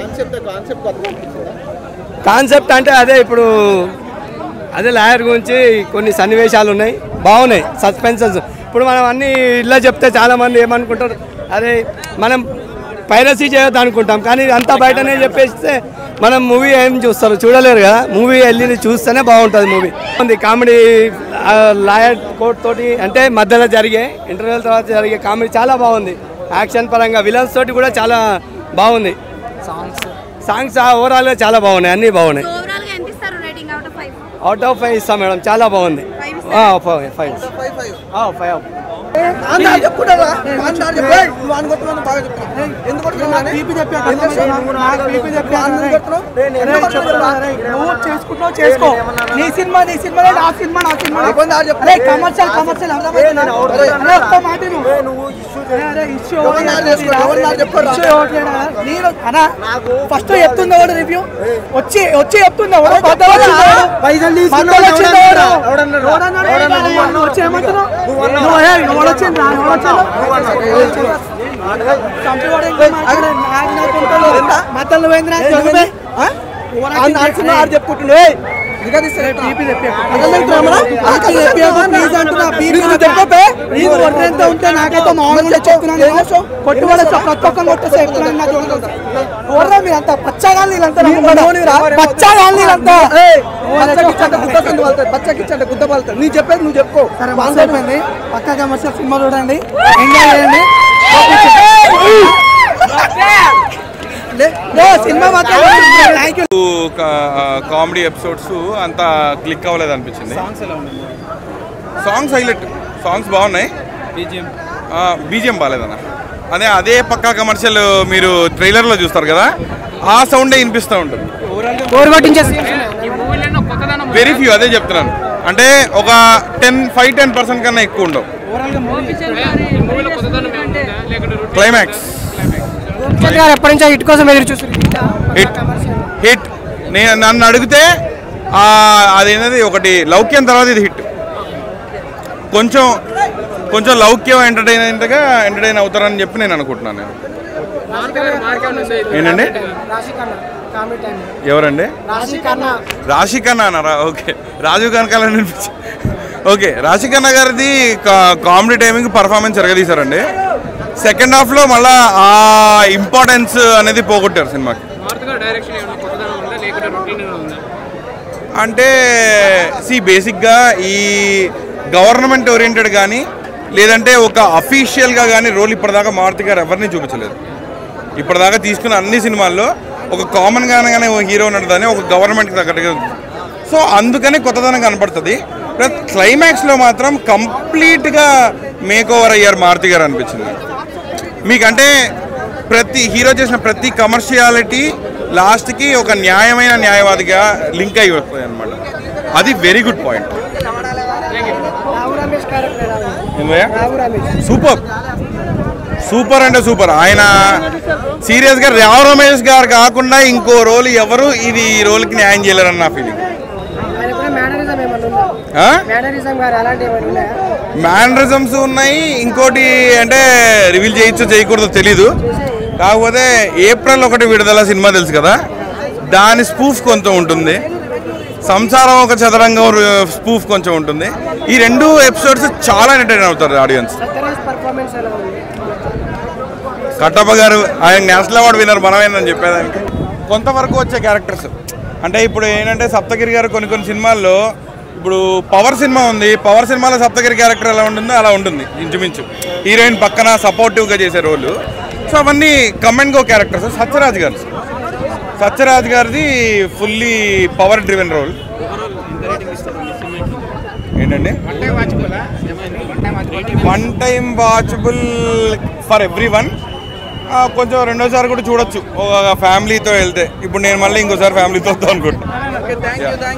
[SPEAKER 8] కాన్సెప్ట్ అంటే అదే ఇప్పుడు అదే లాయర్ గురించి కొన్ని సన్నివేశాలు ఉన్నాయి బాగున్నాయి సస్పెన్సెస్ ఇప్పుడు మనం అన్ని ఇలా చెప్తే చాలా మంది ఏమనుకుంటారు అదే మనం పైరసీ చేయొద్దు అనుకుంటాం కానీ అంతా బయటనే చెప్పేస్తే మనం మూవీ ఏం చూస్తారు చూడలేరు కదా మూవీ వెళ్ళి చూస్తేనే బాగుంటుంది మూవీ ఉంది కామెడీ లాయర్ కోర్ట్ తోటి అంటే మధ్యలో జరిగే ఇంటర్వ్యూల తర్వాత జరిగే కామెడీ చాలా బాగుంది యాక్షన్ పరంగా విలన్స్ తోటి కూడా చాలా బాగుంది సాంగ్స్ సాంగ్స్ ఓవరాల్గా చాలా బాగున్నాయి అన్నీ బాగున్నాయి
[SPEAKER 6] ఓవరాల్ గా ఎంత ఇస్తారు rating out of five
[SPEAKER 8] out of five ఇస్తాం మేడం చాలా బాగుంది ఫైవ్ ఫైవ్ ఫైవ్
[SPEAKER 7] నువ్వు చేసుకుంటున్నావు చేసుకో నీ సినిమా నీ సినిమా నా సినిమా నా సినిమా కమర్షియల్ కమర్షియల్ ఒక్క మాట నువ్వు నేను అన్నా ఫస్ట్ చెప్తుంది ఎవడు రివ్యూ వచ్చి వచ్చి చెప్తుంది ఎవడు మధ్యలో వచ్చింది ఎవడు?
[SPEAKER 5] పైసలు
[SPEAKER 7] మధ్యలో వచ్చింది ఎవడు?
[SPEAKER 5] ఎవడన్నాడు?
[SPEAKER 7] ఎవడన్నాడు?
[SPEAKER 5] ఎవడన్నాడు?
[SPEAKER 7] నువ్వు వచ్చి ఏమంటున్నావు? నువ్వు ఏ, ఎవడు వచ్చిండు? రా, ఎవడు వచ్చిండు? చంపేవాడు ఇంకా మాట్లాడాడు. నాకు నాకు ఉంటుంది. మధ్యలో పోయింది నాకు చదువుపే. ఆ? ఆడు చెప్పుకుంటుండు ఏయ్. బీపీ తెప్పియకు. బీపీ తెప్పియకు, ప్లీజ్ అంటున్నా. బీపీ తెప్పపే. నీకు ఒంటరితో ఉంటే నాకైతే మామూలుగా చెప్తున్నాను నేను. కొట్టుబడి ప్రతి ఒక్కరు కొట్టేసి చెప్తున్నాను నాకు చూడదు. ఎవరురా మీరంతా పచ్చగాళ్ళు వీళ్ళంతా పచ్చగాళ్ళు వీళ్ళంతా
[SPEAKER 5] పచ్చకిచ్చంటే గుద్ద పలుతాడు నీ చెప్పేది నువ్వు చెప్పుకో
[SPEAKER 7] సరే బాగా అయిపోయింది పక్కా కమర్షియల్ సినిమా చూడండి ఎంజాయ్ చేయండి లే- లే, సినిమా మాత్రం థ్యాంక్ యూ
[SPEAKER 9] కామెడీ ఎపిసోడ్స్ అంత క్లిక్ అవ్వలేదు అనిపించింది సాంగ్స్ హైలైట్ సాంగ్స్ బాగున్నాయి బీజిఎం బాగాలేదన్న అదే అదే పక్కా కమర్షియల్ మీరు ట్రైలర్లో చూస్తారు కదా ఆ సౌండే వినిపిస్తూ ఉంటుంది వెరీ ఫ్యూ అదే చెప్తున్నాను అంటే ఒక టెన్ ఫైవ్ టెన్ పర్సెంట్ కన్నా ఎక్కువ ఉండవు క్లైమాక్స్
[SPEAKER 5] ఎప్పటి నుంచో హిట్ కోసం ఎదురు చూస్తున్నారు
[SPEAKER 9] హిట్ హిట్ నేను నన్ను అడిగితే ఆ, అదేంటది ఒకటి లౌక్యం తర్వాత ఇది హిట్ కొంచెం కొంచెం లౌక్యం ఎంటర్టైన్మెంట్గా ఎంటర్టైన్ అవుతారని చెప్పి నేను అనుకుంటున్నాను నేను ఏంటండి ఎవరండి రాశి ఖన్నా అన్నారా ఓకే రాజీవ్ కనకాల అనిపించి ఓకే రాశి ఖన్నా గారిది కామెడీ టైమింగ్ పర్ఫార్మెన్స్ ఎరగదీశారండి సెకండ్ హాఫ్లో మళ్ళా ఆ ఇంపార్టెన్స్ అనేది పోగొట్టారు సినిమాకి అంటే సి బేసిక్గా ఈ గవర్నమెంట్ ఓరియంటెడ్ కానీ లేదంటే ఒక అఫీషియల్గా కానీ రోల్ ఇప్పటిదాకా మారుతి గారు ఎవరిని చూపించలేదు ఇప్పటిదాకా తీసుకున్న అన్ని సినిమాల్లో ఒక కామన్ గానే ఒక హీరో ఉన్నాడు దాన్ని ఒక గవర్నమెంట్కి తగ్గట్టుగా సో అందుకని కొత్తదనం కనపడుతుంది ప్లస్ క్లైమాక్స్లో మాత్రం కంప్లీట్గా మేక్ ఓవర్ అయ్యారు మారుతి గారు అనిపించింది మీకంటే ప్రతి హీరో చేసిన ప్రతి కమర్షియాలిటీ లాస్ట్కి ఒక న్యాయమైన న్యాయవాదిగా లింక్ అయి వస్తుంది అనమాట అది very good point super super అంటే సూపర్ ఆయన సీరియస్ గా రావు రమేష్ గారు కాకుండా ఇంకో రోల్ ఎవరు ఇది ఈ రోల్కి న్యాయం చేయలేరని నా ఫీలింగ్
[SPEAKER 5] మేనరిజం ఏమన్నా ఉందా మేనరిజం గారు అలాంటి ఏమైనా ఉన్నాయా
[SPEAKER 9] మ్యానరిజమ్స్ ఉన్నాయి ఇంకోటి అంటే రివీల్ చేయొచ్చో చేయకూడదో తెలీదు కాకపోతే ఏప్రిల్ ఒకటి విడుదల సినిమా తెలుసు కదా దాని స్పూఫ్ కొంచెం ఉంటుంది సంసారం ఒక చదరంగం స్పూఫ్ కొంచెం ఉంటుంది ఈ రెండు ఎపిసోడ్స్ చాలా ఎంటర్టైన్ అవుతారు ఆడియన్స్
[SPEAKER 5] సత్యరాజ్ పర్ఫార్మెన్స్ ఎలా ఉంది
[SPEAKER 9] కట్టప్ప గారు ఆయన నేషనల్ అవార్డు విన్నర్ మనమేనని చెప్పేదానికి కొంతవరకు వచ్చే క్యారెక్టర్స్ అంటే ఇప్పుడు ఏంటంటే సప్తగిరి గారు కొన్ని కొన్ని సినిమాల్లో ఇప్పుడు పవర్ సినిమా ఉంది పవర్ సినిమాలో సప్తగిరి క్యారెక్టర్ ఎలా ఉంటుందో అలా ఉంటుంది ఇంచుమించు హీరోయిన్ పక్కన సపోర్టివ్గా చేసే రోలు సో అవన్నీ కమెంట్ గో క్యారెక్టర్స్ సత్యరాజ్ గారు సత్యరాజ్ గారిది ఫుల్లీ పవర్ డ్రివెన్ రోల్ ఏంటండి one time watchable for everyone కొంచెం రెండోసారి కూడా చూడొచ్చు ఒక ఫ్యామిలీతో వెళ్తే ఇప్పుడు నేను మళ్ళీ ఇంకోసారి ఫ్యామిలీతో వద్దాం అనుకుంటున్నాను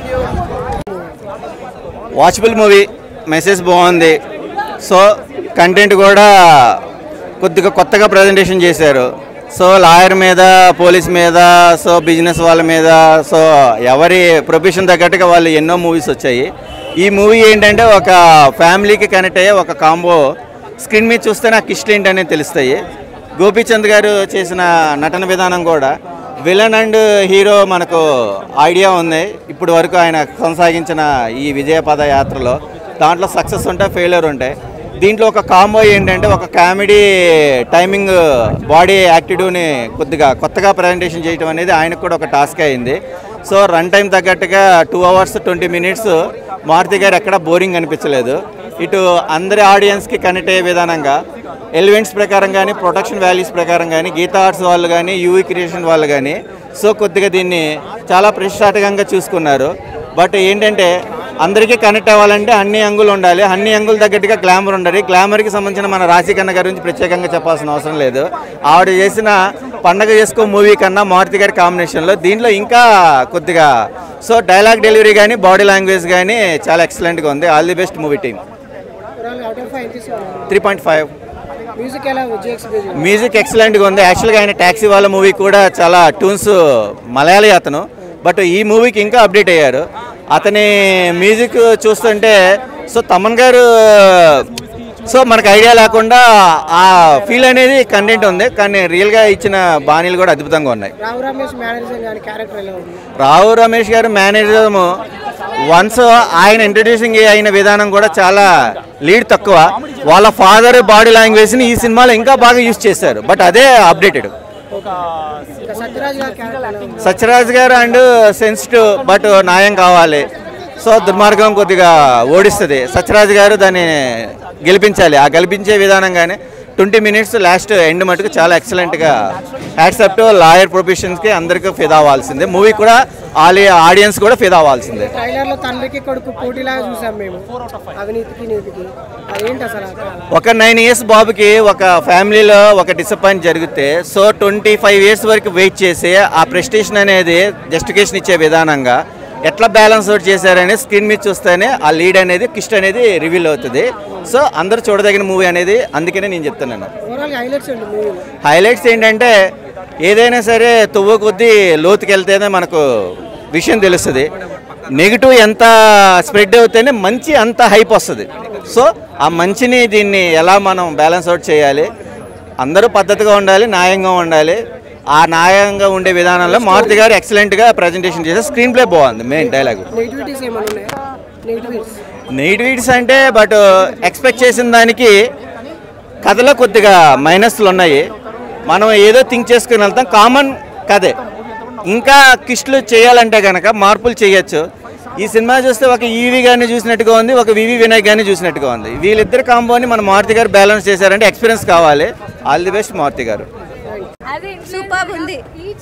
[SPEAKER 10] వాచబుల్ మూవీ మెసేజ్ బాగుంది సో కంటెంట్ కూడా కొద్దిగా కొత్తగా ప్రజెంటేషన్ చేశారు సో లాయర్ మీద పోలీస్ మీద సో బిజినెస్ వాళ్ళ మీద సో ఎవరి ప్రొఫెషన్ తగ్గట్టుగా వాళ్ళు ఎన్నో మూవీస్ వచ్చాయి ఈ మూవీ ఏంటంటే ఒక ఫ్యామిలీకి కనెక్ట్ అయ్యే ఒక కాంబో స్క్రీన్ మీద చూస్తే నాకు ఇష్టం ఏంటనేది తెలుస్తాయి గోపీచంద్ గారు చేసిన నటన విధానం కూడా విలన్ అండ్ హీరో మనకు ఐడియా ఉంది ఇప్పుడు వరకు ఆయన కొనసాగించిన ఈ విజయ పద యాత్రలో దాంట్లో సక్సెస్ ఉంటాయి ఫెయిల్యూర్ ఉంటాయి దీంట్లో ఒక కాంబో ఏంటంటే ఒక కామెడీ టైమింగ్ బాడీ యాక్టివ్ని కొద్దిగా కొత్తగా ప్రజెంటేషన్ చేయడం అనేది ఆయనకు కూడా ఒక టాస్క్ అయింది సో రన్ టైం తగ్గట్టుగా two hours twenty minutes Maruthi garu ఎక్కడ బోరింగ్ అనిపించలేదు ఇటు అందరి ఆడియన్స్కి కనెక్ట్ అయ్యే విధానంగా ఎలిమెంట్స్ ప్రకారం కానీ ప్రొటెక్షన్ వాల్యూస్ ప్రకారం కానీ గీతా ఆర్ట్స్ వాళ్ళు కానీ యూవీ క్రియేషన్ వాళ్ళు కానీ సో కొద్దిగా దీన్ని చాలా ప్రతిష్టాత్మకంగా చూసుకున్నారు బట్ ఏంటంటే అందరికీ కనెక్ట్ అవ్వాలంటే అన్ని అంగులు ఉండాలి అన్ని అంగులు తగ్గట్టుగా గ్లామర్ ఉండాలి గ్లామర్కి సంబంధించిన మన రాశి కన్న గారి గురించి ప్రత్యేకంగా చెప్పాల్సిన అవసరం లేదు ఆవిడ చేసిన పండగ చేసుకో మూవీ కన్నా మారుతి గారి కాంబినేషన్లో దీంట్లో ఇంకా కొద్దిగా సో డైలాగ్ డెలివరీ కానీ బాడీ లాంగ్వేజ్ కానీ చాలా ఎక్సలెంట్గా ఉంది all the best movie team
[SPEAKER 5] out of five ఎంత ఇస్తున్నారు
[SPEAKER 10] త్రీ పాయింట్ ఫైవ్
[SPEAKER 5] మ్యూజిక్ ఎలా జేక్స్ బేజీ
[SPEAKER 10] మ్యూజిక్ ఎక్సలెంట్గా ఉంది యాక్చువల్గా ఆయన ట్యాక్సీ వాళ్ళ మూవీ కూడా చాలా ట్యూన్స్ మలయాళీ అతను బట్ ఈ మూవీకి ఇంకా అప్డేట్ అయ్యారు అతని మ్యూజిక్ చూస్తుంటే సో తమన్ గారు సో మనకు ఐడియా లేకుండా ఆ ఫీల్ అనేది కంటెంట్ ఉంది కానీ రియల్గా ఇచ్చిన బాణీలు కూడా అద్భుతంగా ఉన్నాయి
[SPEAKER 5] రావు రమేష్ మేనేజర్ గారి క్యారెక్టర్ ఎలా ఉంది
[SPEAKER 10] రావు రమేష్ గారు మేనేజర్ వన్స్ ఆయన ఇంట్రడ్యూసింగ్ అయిన విధానం కూడా చాలా లీడ్ తక్కువ వాళ్ళ ఫాదర్ బాడీ లాంగ్వేజ్ని ఈ సినిమాలో ఇంకా బాగా యూజ్ చేశారు బట్ అదే అప్డేటెడ్
[SPEAKER 5] ఇంకా సత్యరాజ్ గారి క్యారెక్టర్ ఎలా ఉంది
[SPEAKER 10] సత్యరాజ్ గారు అండ్ సెన్సిటివ్ బట్ న్యాయం కావాలి సో దుర్మార్గం కొద్దిగా ఓడిస్తుంది సత్యరాజ్ గారు దాన్ని గెలిపించాలి ఆ గెలిపించే విధానంగానే ట్వంటీ మినిట్స్ లాస్ట్ ఎండ్ మటుకు చాలా ఎక్సలెంట్గా యాక్సెప్ట్ లాయర్ ప్రొఫెషన్స్కి అందరికీ ఫిదా అవ్వాల్సిందే మూవీ కూడా ఆలి ఆడియన్స్ కూడా ఫిదా అవ్వాల్సిందే
[SPEAKER 5] ట్రైలర్ లో తండ్రికి కొడుకు పోటీలాగా చూసాం మేము అవినీతికి నీతికి అదేంటి అసలు ఆ-
[SPEAKER 10] ఒక నైన్ ఇయర్స్ బాబుకి ఒక ఫ్యామిలీలో ఒక డిసప్పాయింట్ జరిగితే సో ట్వంటీ ఫైవ్ ఇయర్స్ వరకు వెయిట్ చేసి ఆ ప్రెస్టేషన్ అనేది జస్టిఫికేషన్ ఇచ్చే విధానంగా ఎట్లా బ్యాలెన్స్ అవుట్ చేశారని స్క్రీన్ మీద చూస్తేనే ఆ లీడ్ అనేది కిస్ట్ అనేది రివీల్ అవుతుంది సో అందరూ చూడదగిన మూవీ అనేది అందుకనే నేను చెప్తున్నాను
[SPEAKER 5] ఓవరాల్ హైలైట్స్ అండి మూవీలో
[SPEAKER 10] హైలైట్స్ ఏంటంటే ఏదైనా సరే తువ్వ కొద్దీ లోతుకి వెళ్తేనే మనకు విషయం తెలుస్తుంది నెగిటివ్ ఎంత స్ప్రెడ్ అవుతేనే మంచి అంత హైప్ వస్తుంది సో ఆ మంచిని దీన్ని ఎలా మనం బ్యాలెన్స్ అవుట్ చేయాలి అందరూ పద్ధతిగా ఉండాలి న్యాయంగా ఉండాలి ఆ న్యాయంగా ఉండే విధానంలో మారుతి గారు ఎక్సలెంట్గా ప్రజెంటేషన్ చేశారు స్క్రీన్ ప్లే బాగుంది మెయిన్ డైలాగ్
[SPEAKER 5] నెగిటివిటీస్ ఏమైనా ఉన్నాయా నెగిటివిటీస్
[SPEAKER 10] నెగిటివిటీస్ అంటే బట్ ఎక్స్పెక్ట్ చేసిన దానికి కథలో కొద్దిగా మైనస్లు ఉన్నాయి మనం ఏదో థింక్ చేసుకుని వెళ్తాం కామన్ కథే ఇంకా కిస్టులు చేయాలంటే కనుక మార్పులు చేయొచ్చు ఈ సినిమా చూస్తే ఒక ఈవి గారిని చూసినట్టుగా ఉంది ఒక వివి వినాయక్ గారిని చూసినట్టుగా ఉంది వీళ్ళిద్దరు కాంబోని మన మారుతి గారు బ్యాలెన్స్ చేశారంటే ఎక్స్పీరియన్స్ కావాలి ఆల్ ది బెస్ట్ మారుతి గారు
[SPEAKER 6] సూపర్ ఉంది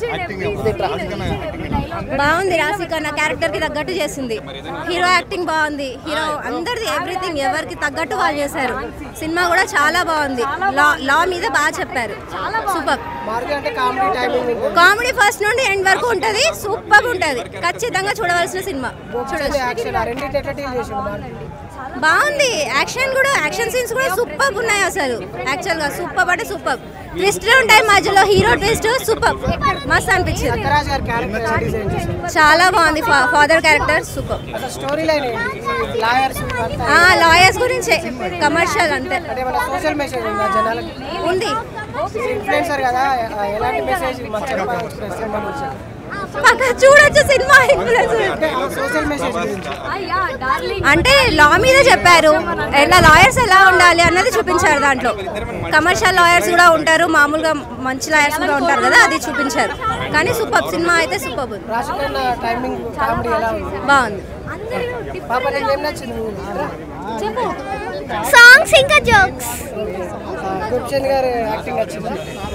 [SPEAKER 6] బాగుంది రాశిక నా క్యారెక్టర్ కి తగ్గట్టు చేసింది హీరో యాక్టింగ్ బాగుంది హీరో అందరిది ఎవ్రీథింగ్ ఎవరికి తగ్గట్టు వాళ్ళు చేశారు సినిమా కూడా చాలా బాగుంది లా లా మీద బాగా చెప్పారు సూపర్
[SPEAKER 5] మారుతి అంటే కామెడీ టైమింగ్ ఉంటుంది
[SPEAKER 6] కామెడీ ఫస్ట్ నుండి ఎండ్ వరకు ఉంటది సూపర్ ఉంటది ఖచ్చితంగా చూడవలసిన సినిమా చూడొచ్చు
[SPEAKER 5] యాక్షన్ ఆ రెండింటి ఎట్లా డీల్ చేసిండు మారుతి
[SPEAKER 6] బాగుంది యాక్షన్ కూడా యాక్షన్ సీన్స్ కూడా సూపర్ ఉన్నాయి అసలు యాక్చువల్ గా సూపర్ అంటే సూపర్ ట్విస్ట్లు ఉంటాయి మధ్యలో హీరో ట్విస్ట్ సూపర్ మస్త్ అనిపించింది
[SPEAKER 5] సత్యరాజ్ గారి క్యారెక్టర్ ఎలా డిజైన్ చేశారు
[SPEAKER 6] చాలా బాగుంది ఫాదర్ క్యారెక్టర్ సూపర్
[SPEAKER 5] అసలు స్టోరీ లైన్ ఏంటి లాయర్స్
[SPEAKER 6] ఆ లాయర్స్ గురించే కమర్షియల్ అంతే
[SPEAKER 5] అంటే మన సోషల్ మెసేజ్ ఉందా జనాలకి
[SPEAKER 6] ఉంది
[SPEAKER 5] ఇన్ఫ్లుయెన్సర్ కదా ఆ, ఎలాంటి మెసేజ్ మాకు చెప్పాలి సంబంధించి
[SPEAKER 6] పక్క చూడొచ్చు సినిమా influencer.
[SPEAKER 5] సోషల్ మెసేజ్ గురించి
[SPEAKER 6] అంటే లా మీద చెప్పారు ఎలా లాయర్స్ ఎలా ఉండాలి అన్నది చూపించారు దాంట్లో కమర్షియల్ లాయర్స్ కూడా ఉంటారు మామూలుగా మంచి లాయర్స్ కూడా ఉంటారు కదా అది చూపించారు కానీ సూపర్ సినిమా అయితే సూపర్ ఉంది
[SPEAKER 5] రాజకీయ టైమింగ్ కామెడీ ఎలా ఉంది
[SPEAKER 6] బాగుంది
[SPEAKER 5] పాప నీకు ఏం నచ్చింది
[SPEAKER 6] చెప్పు
[SPEAKER 11] సాంగ్స్ ఇంకా జోక్స్
[SPEAKER 5] గుప్చంద్ గారు యాక్టింగ్ నచ్చింది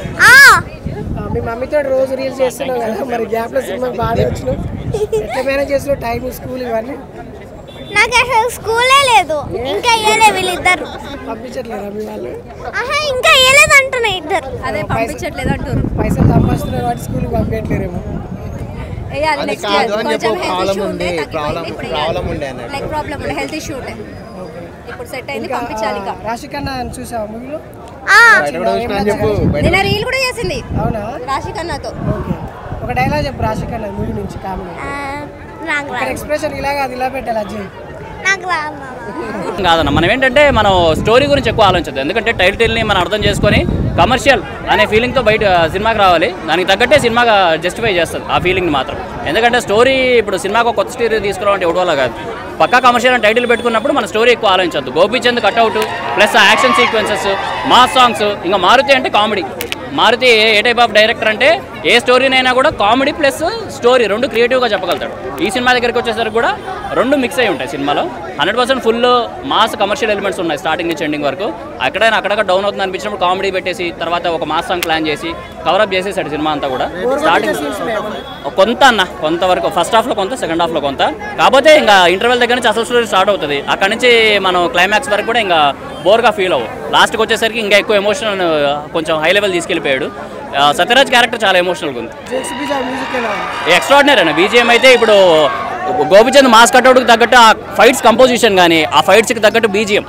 [SPEAKER 5] ఆ, మీ మమ్మీతో రోజు రీల్స్ చేస్తున్నావు కదా మరి గ్యాప్ లో సినిమా బాగా వచ్చినావు ఎట్లా మేనేజ్ చేస్తున్నావు టైం స్కూల్ ఇవన్నీ
[SPEAKER 11] నాకు అసలు స్కూలే లేదు ఇంకా ఇయ్యలే వీళ్ళిద్దరు
[SPEAKER 5] పంపించట్లేదా మీ వాళ్ళు
[SPEAKER 11] ఆహా ఇంకా ఇయ్యలేదు అంటున్నా ఇద్దరు
[SPEAKER 6] అదే పంపించట్లేదు అంటారు
[SPEAKER 5] పైసలు సంపాదిస్తున్నారు కాబట్టి స్కూల్ పంపించట్లేరేమో
[SPEAKER 6] వేయాలి
[SPEAKER 12] అది
[SPEAKER 6] నెక్స్ట్
[SPEAKER 12] కాదు
[SPEAKER 6] ఇయర్
[SPEAKER 12] అని
[SPEAKER 6] కొంచెం
[SPEAKER 12] చెప్పు,
[SPEAKER 6] హెల్త్
[SPEAKER 12] problem
[SPEAKER 6] ఇష్యూ ఉండే
[SPEAKER 12] ఉంది,
[SPEAKER 6] తగ్గిపోయింది
[SPEAKER 12] problem-
[SPEAKER 6] ఇప్పుడు
[SPEAKER 12] problem ఉండే అన్నట్టు.
[SPEAKER 6] లైక్ ప్రాబ్లం ఉండే హెల్త్ ఇష్యూ ఉండే ఇప్పుడు సెట్ అయింది
[SPEAKER 5] ఇంకా
[SPEAKER 6] పంపించాలి ఇక
[SPEAKER 5] రాశికన్న చూసావా మూవీలో
[SPEAKER 12] బయట కూడా చూసినా అని చెప్పు బయట
[SPEAKER 6] నిన్న రీల్ కూడా చేసింది
[SPEAKER 5] అవునా
[SPEAKER 6] రాశి కన్నాతో
[SPEAKER 5] ఓకే ఒక డైలాగ్ చెప్పు రాశికన్న మూవీ నుంచి కామెడీ
[SPEAKER 11] నాకు
[SPEAKER 5] ఇక్కడ ఎక్స్ప్రెషన్ ఇలా కాదు ఇలా పెట్టాలి అజయ్
[SPEAKER 11] నాకు రా
[SPEAKER 13] కాదన్న మనం ఏంటంటే మనం స్టోరీ గురించి ఎక్కువ ఆలోచించదు ఎందుకంటే టైటిల్ని మనం అర్థం చేసుకొని కమర్షియల్ అనే ఫీలింగ్తో బయట సినిమాకి రావాలి దానికి తగ్గట్టే సినిమాగా జస్టిఫై చేస్తుంది ఆ ఫీలింగ్ని మాత్రం ఎందుకంటే స్టోరీ ఇప్పుడు సినిమాకు ఒక కొత్త స్టోరీ తీసుకురావాలంటే ఎవరి వల్ల కాదు పక్కా కమర్షియల్ అని టైటిల్ పెట్టుకున్నప్పుడు మన స్టోరీ ఎక్కువ ఆలోచించద్దు Gopichand cutout plus action sequences mass songs ఇంకా మారుతి అంటే comedy Maruthi a a type of director అంటే ఏ స్టోరీనైనా కూడా కామెడీ ప్లస్ స్టోరీ రెండు క్రియేటివ్గా చెప్పగలుగుతాడు ఈ సినిమా దగ్గరికి వచ్చేసరికి కూడా రెండు మిక్స్ అయి ఉంటాయి సినిమాలో hundred percent full mass commercial elements ఉన్నాయి స్టార్టింగ్ నుంచి ఎండింగ్ వరకు అక్కడైనా అక్కడక్కడ డౌన్ అవుతుంది అనిపించినప్పుడు కామెడీ పెట్టేసి తర్వాత ఒక మాస్ సాంగ్ ప్లాన్ చేసి కవరప్ చేసేసాడు సినిమా అంతా కూడా స్టార్టింగ్ కొంత అన్న కొంతవరకు ఫస్ట్ హాఫ్లో కొంత సెకండ్ హాఫ్లో కొంత కాకపోతే ఇంకా ఇంటర్వెల్ దగ్గర నుంచి అసలు స్టోరీ స్టార్ట్ అవుతుంది అక్కడ నుంచి మనం క్లైమాక్స్ వరకు కూడా ఇంకా బోర్గా ఫీల్ అవ్వు లాస్ట్కి వచ్చేసరికి ఇంకా ఎక్కువ ఎమోషనల్ కొంచెం హై లెవెల్ తీసుకెళ్ళిపోయాడు ఆ, సత్యరాజ్ క్యారెక్టర్ చాలా ఎమోషనల్గా ఉంది
[SPEAKER 5] జేక్స్ బీజా మ్యూజిక్ ఎలా ఉంది
[SPEAKER 13] ఎక్స్ట్రాడినరీ అన్న బీజిఎం అయితే ఇప్పుడు గోపిచంద్ మాస్ కట్అవుట్కి తగ్గట్టు ఆ ఫైట్స్ కంపోజిషన్ కానీ ఆ ఫైట్స్కి తగ్గట్టు బీజిఎం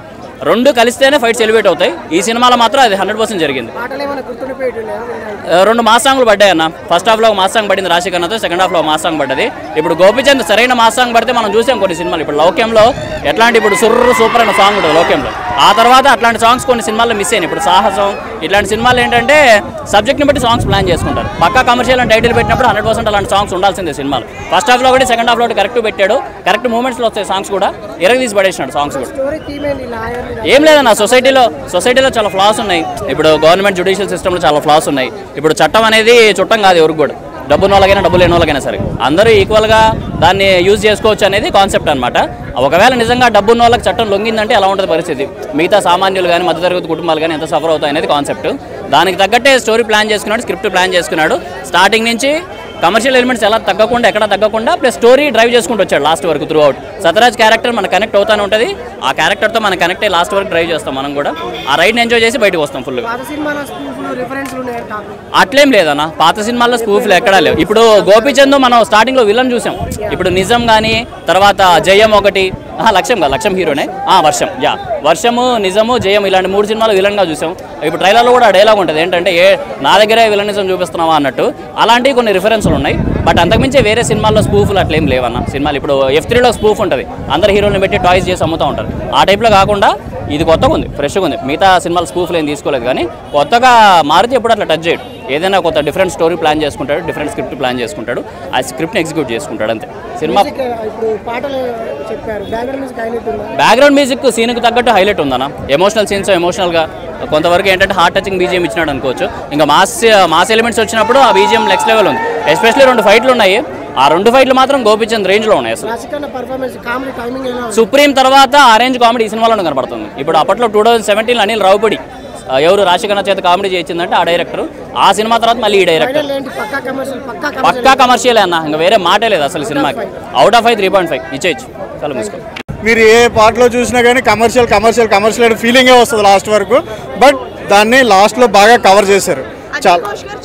[SPEAKER 13] రెండు కలిస్తేనే ఫైట్స్ ఎలివేట్ అవుతాయి ఈ సినిమాలో మాత్రం అది హండ్రెడ్ పర్సెంట్ జరిగింది
[SPEAKER 5] పాటలు ఏమైనా గుర్తుండిపోయేట్టున్నాయా
[SPEAKER 13] ఆ, రెండు మాస్ సాంగ్లు పడ్డాయి అన్న ఫస్ట్ హాఫ్లో ఒక మాస్ సాంగ్ పడింది రాశికన్నతో సెకండ్ హాఫ్లో ఒక మాస్ సాంగ్ పడ్డది ఇప్పుడు గోపిచంద్ సరైన మాస్ సాంగ్ పడితే మనం చూసాం కొన్ని సినిమాలు ఇప్పుడు లౌక్యంలో ఎట్లాంటి ఇప్పుడు సుర్రు సూపర్ అనే సాంగ్ ఉంటుంది లౌక్యంలో ఆ తర్వాత అట్లాంటి సాంగ్స్ కొన్ని సినిమాల్లో మిస్ అయ్యాయి ఇప్పుడు సాహసం ఇట్లాంటి సినిమాలు ఏంటంటే సబ్జెక్ట్ని బట్టి సాంగ్స్ ప్లాన్ చేసుకుంటారు పక్కా కమర్షియల్ అని టైటిల్ పెట్టినప్పుడు హండ్రెడ్ పర్సెంట్ అలాంటి సాంగ్స్ ఉండాల్సిందే సినిమాలు ఫస్ట్ హాఫ్లో ఒకటి సెకండ్ హాఫ్లో ఒకటి కరెక్ట్ పెట్టాడు కరెక్ట్ మూమెంట్స్లో వస్తాయి సాంగ్స్ కూడా ఇరగ తీసి పడేసినాడు సాంగ్స్ కూడా
[SPEAKER 5] స్టోరీ థీమ్ ఏంది లాయర్
[SPEAKER 13] ఏం లేదన్న సొసైటీలో సొసైటీలో చాలా ఫ్లాస్ ఉన్నాయి ఇప్పుడు గవర్నమెంట్ జుడిషియల్ సిస్టంలో చాలా ఫ్లాస్ ఉన్నాయి ఇప్పుడు చట్టం అనేది చుట్టం కాదు ఎవరికి కూడా డబ్బు వాళ్ళకైనా డబ్బు లేని వాళ్ళకైనా సరే అందరూ ఈక్వల్గా దాన్ని యూజ్ చేసుకోవచ్చు అనేది కాన్సెప్ట్ అనమాట ఒకవేళ నిజంగా డబ్బు ఉన్న వాళ్ళకి చట్టం లొంగిందంటే ఎలా ఉంటుంది పరిస్థితి మిగతా సామాన్యులు కానీ మధ్యతరగతి కుటుంబాలు కానీ ఎంత సఫర్ అవుతాయి అనేది కాన్సెప్ట్ దానికి తగ్గట్టే స్టోరీ ప్లాన్ చేసుకున్నాడు స్క్రిప్ట్ ప్లాన్ చేసుకున్నాడు స్టార్టింగ్ నుంచి కమర్షియల్ ఎలిమెంట్స్ ఎలా తగ్గకుండా ఎక్కడ తగ్గకుండా ప్లస్ స్టోరీ డ్రైవ్ చేసుకుంటూ వచ్చాడు లాస్ట్ వరకు త్రూ అవుట్ సతరాజ్ క్యారెక్టర్ మనకు కనెక్ట్ అవుతానే ఉంటుంది ఆ క్యారెక్టర్తో మనం కనెక్ట్ అయ్యి లాస్ట్ వరకు డ్రైవ్ చేస్తాం మనం కూడా ఆ రైడ్ని ఎంజాయ్ చేసి బయటకు వస్తాం ఫుల్గా
[SPEAKER 5] పాత సినిమాలో స్కూల్ రిఫరెన్స్లు ఉన్నాయని టాపిక్
[SPEAKER 13] అట్లేం లేదన్న పాత సినిమాల్లో స్పూఫ్లు ఎక్కడా లేవు ఇప్పుడు గోపీచంద్ మనం స్టార్టింగ్ లో విలన్ చూసాం ఇప్పుడు నిజం కానీ తర్వాత జయం ఒకటి ఆహా, లక్ష్యం కాదు లక్ష్యం హీరోనే ఆ వర్షం యా వర్షము నిజము జయం ఇలాంటి మూడు సినిమాలు విలన్ గా చూసాం ఇప్పుడు ట్రైలర్లో కూడా డైలాగ్ ఉంటుంది ఏంటంటే ఏ నా దగ్గరే విలనిజం చూపిస్తున్నావా అన్నట్టు అలాంటివి కొన్ని రిఫరెన్స్లు ఉన్నాయి బట్ అంతకుమించి వేరే సినిమాల్లో స్పూఫ్లు అట్లేం లేవన్న సినిమాలు ఇప్పుడు ఎఫ్ త్రీలో స్పూఫ్ ఉంటుంది అందరు హీరోని పెట్టి టాయ్స్ చేసి అమ్ముతూ ఉంటారు ఆ టైప్లో కాకుండా ఇది కొత్తగా ఉంది ఫ్రెష్గా ఉంది మిగతా సినిమాలు స్పూఫ్లు ఏం తీసుకోలేదు కానీ కొత్తగా మారుతి ఎప్పుడు అట్లా టచ్ చేయడు ఏదైనా కొత్త డిఫరెంట్ స్టోరీ ప్లాన్ చేసుకుంటాడు డిఫరెంట్ స్క్రిప్ట్ ప్లాన్ చేసుకుంటాడు ఆ స్క్రిప్ట్ని ఎగ్జిక్యూట్ చేసుకుంటాడు అంతే సినిమా
[SPEAKER 5] మ్యూజిక్ ఇప్పుడు పాటలు చెప్పారు బ్యాక్గ్రౌండ్ మ్యూజిక్ హైలైట్ ఉందా
[SPEAKER 13] బ్యాక్గ్రౌండ్ మ్యూజిక్ సీన్కి తగ్గట్టు హైలైట్ ఉందన్న ఎమోషనల్ సీన్స్ ఎమోషనల్గా కొంతవరకు ఏంటంటే హార్ట్ టచింగ్ బీజిఎం ఇచ్చినాడు అనుకోవచ్చు ఇంకా మాస్ మాస్ ఎలిమెంట్స్ వచ్చినప్పుడు ఆ బీజిఎం నెక్స్ట్ లెవెల్ ఉంది ఎస్పెషల్లీ రెండు ఫైట్లు ఉన్నాయి ఆ రెండు ఫైట్లు మాత్రం గోపిచంద్ రేంజ్లో ఉన్నాయి అసలు
[SPEAKER 5] రాసికన్న పర్ఫార్మెన్స్ కామెడీ టైమింగ్ ఎలా ఉంది
[SPEAKER 13] సుప్రీం తర్వాత ఆరెంజ్ కామెడీ ఈ సినిమాలో కనపడుతుంది ఇప్పుడు అప్పట్లో two thousand seventeen Anil Ravipudi ఆ, ఎవరు రాశికన్న చేత కామెడీ చేయించిందంటే ఆ డైరెక్టర్ ఆ సినిమా తర్వాత మళ్ళీ ఈ డైరెక్టర్
[SPEAKER 5] ఫైనల్ ఏంటి పక్కా కమర్షియల్ పక్కా
[SPEAKER 13] పక్కా కమర్షియల్ అన్న ఇంకా వేరే మాటే లేదు అసలు సినిమాకి out of five three point five ఇచ్చేయచ్చు చాలా మూసుకో
[SPEAKER 14] మీరు ఏ పార్ట్లో చూసినా కానీ కమర్షియల్ కమర్షియల్ కమర్షియల్ అనే ఫీలింగే వస్తుంది లాస్ట్ వరకు బట్ దాన్ని లాస్ట్లో బాగా కవర్ చేశారు చాలా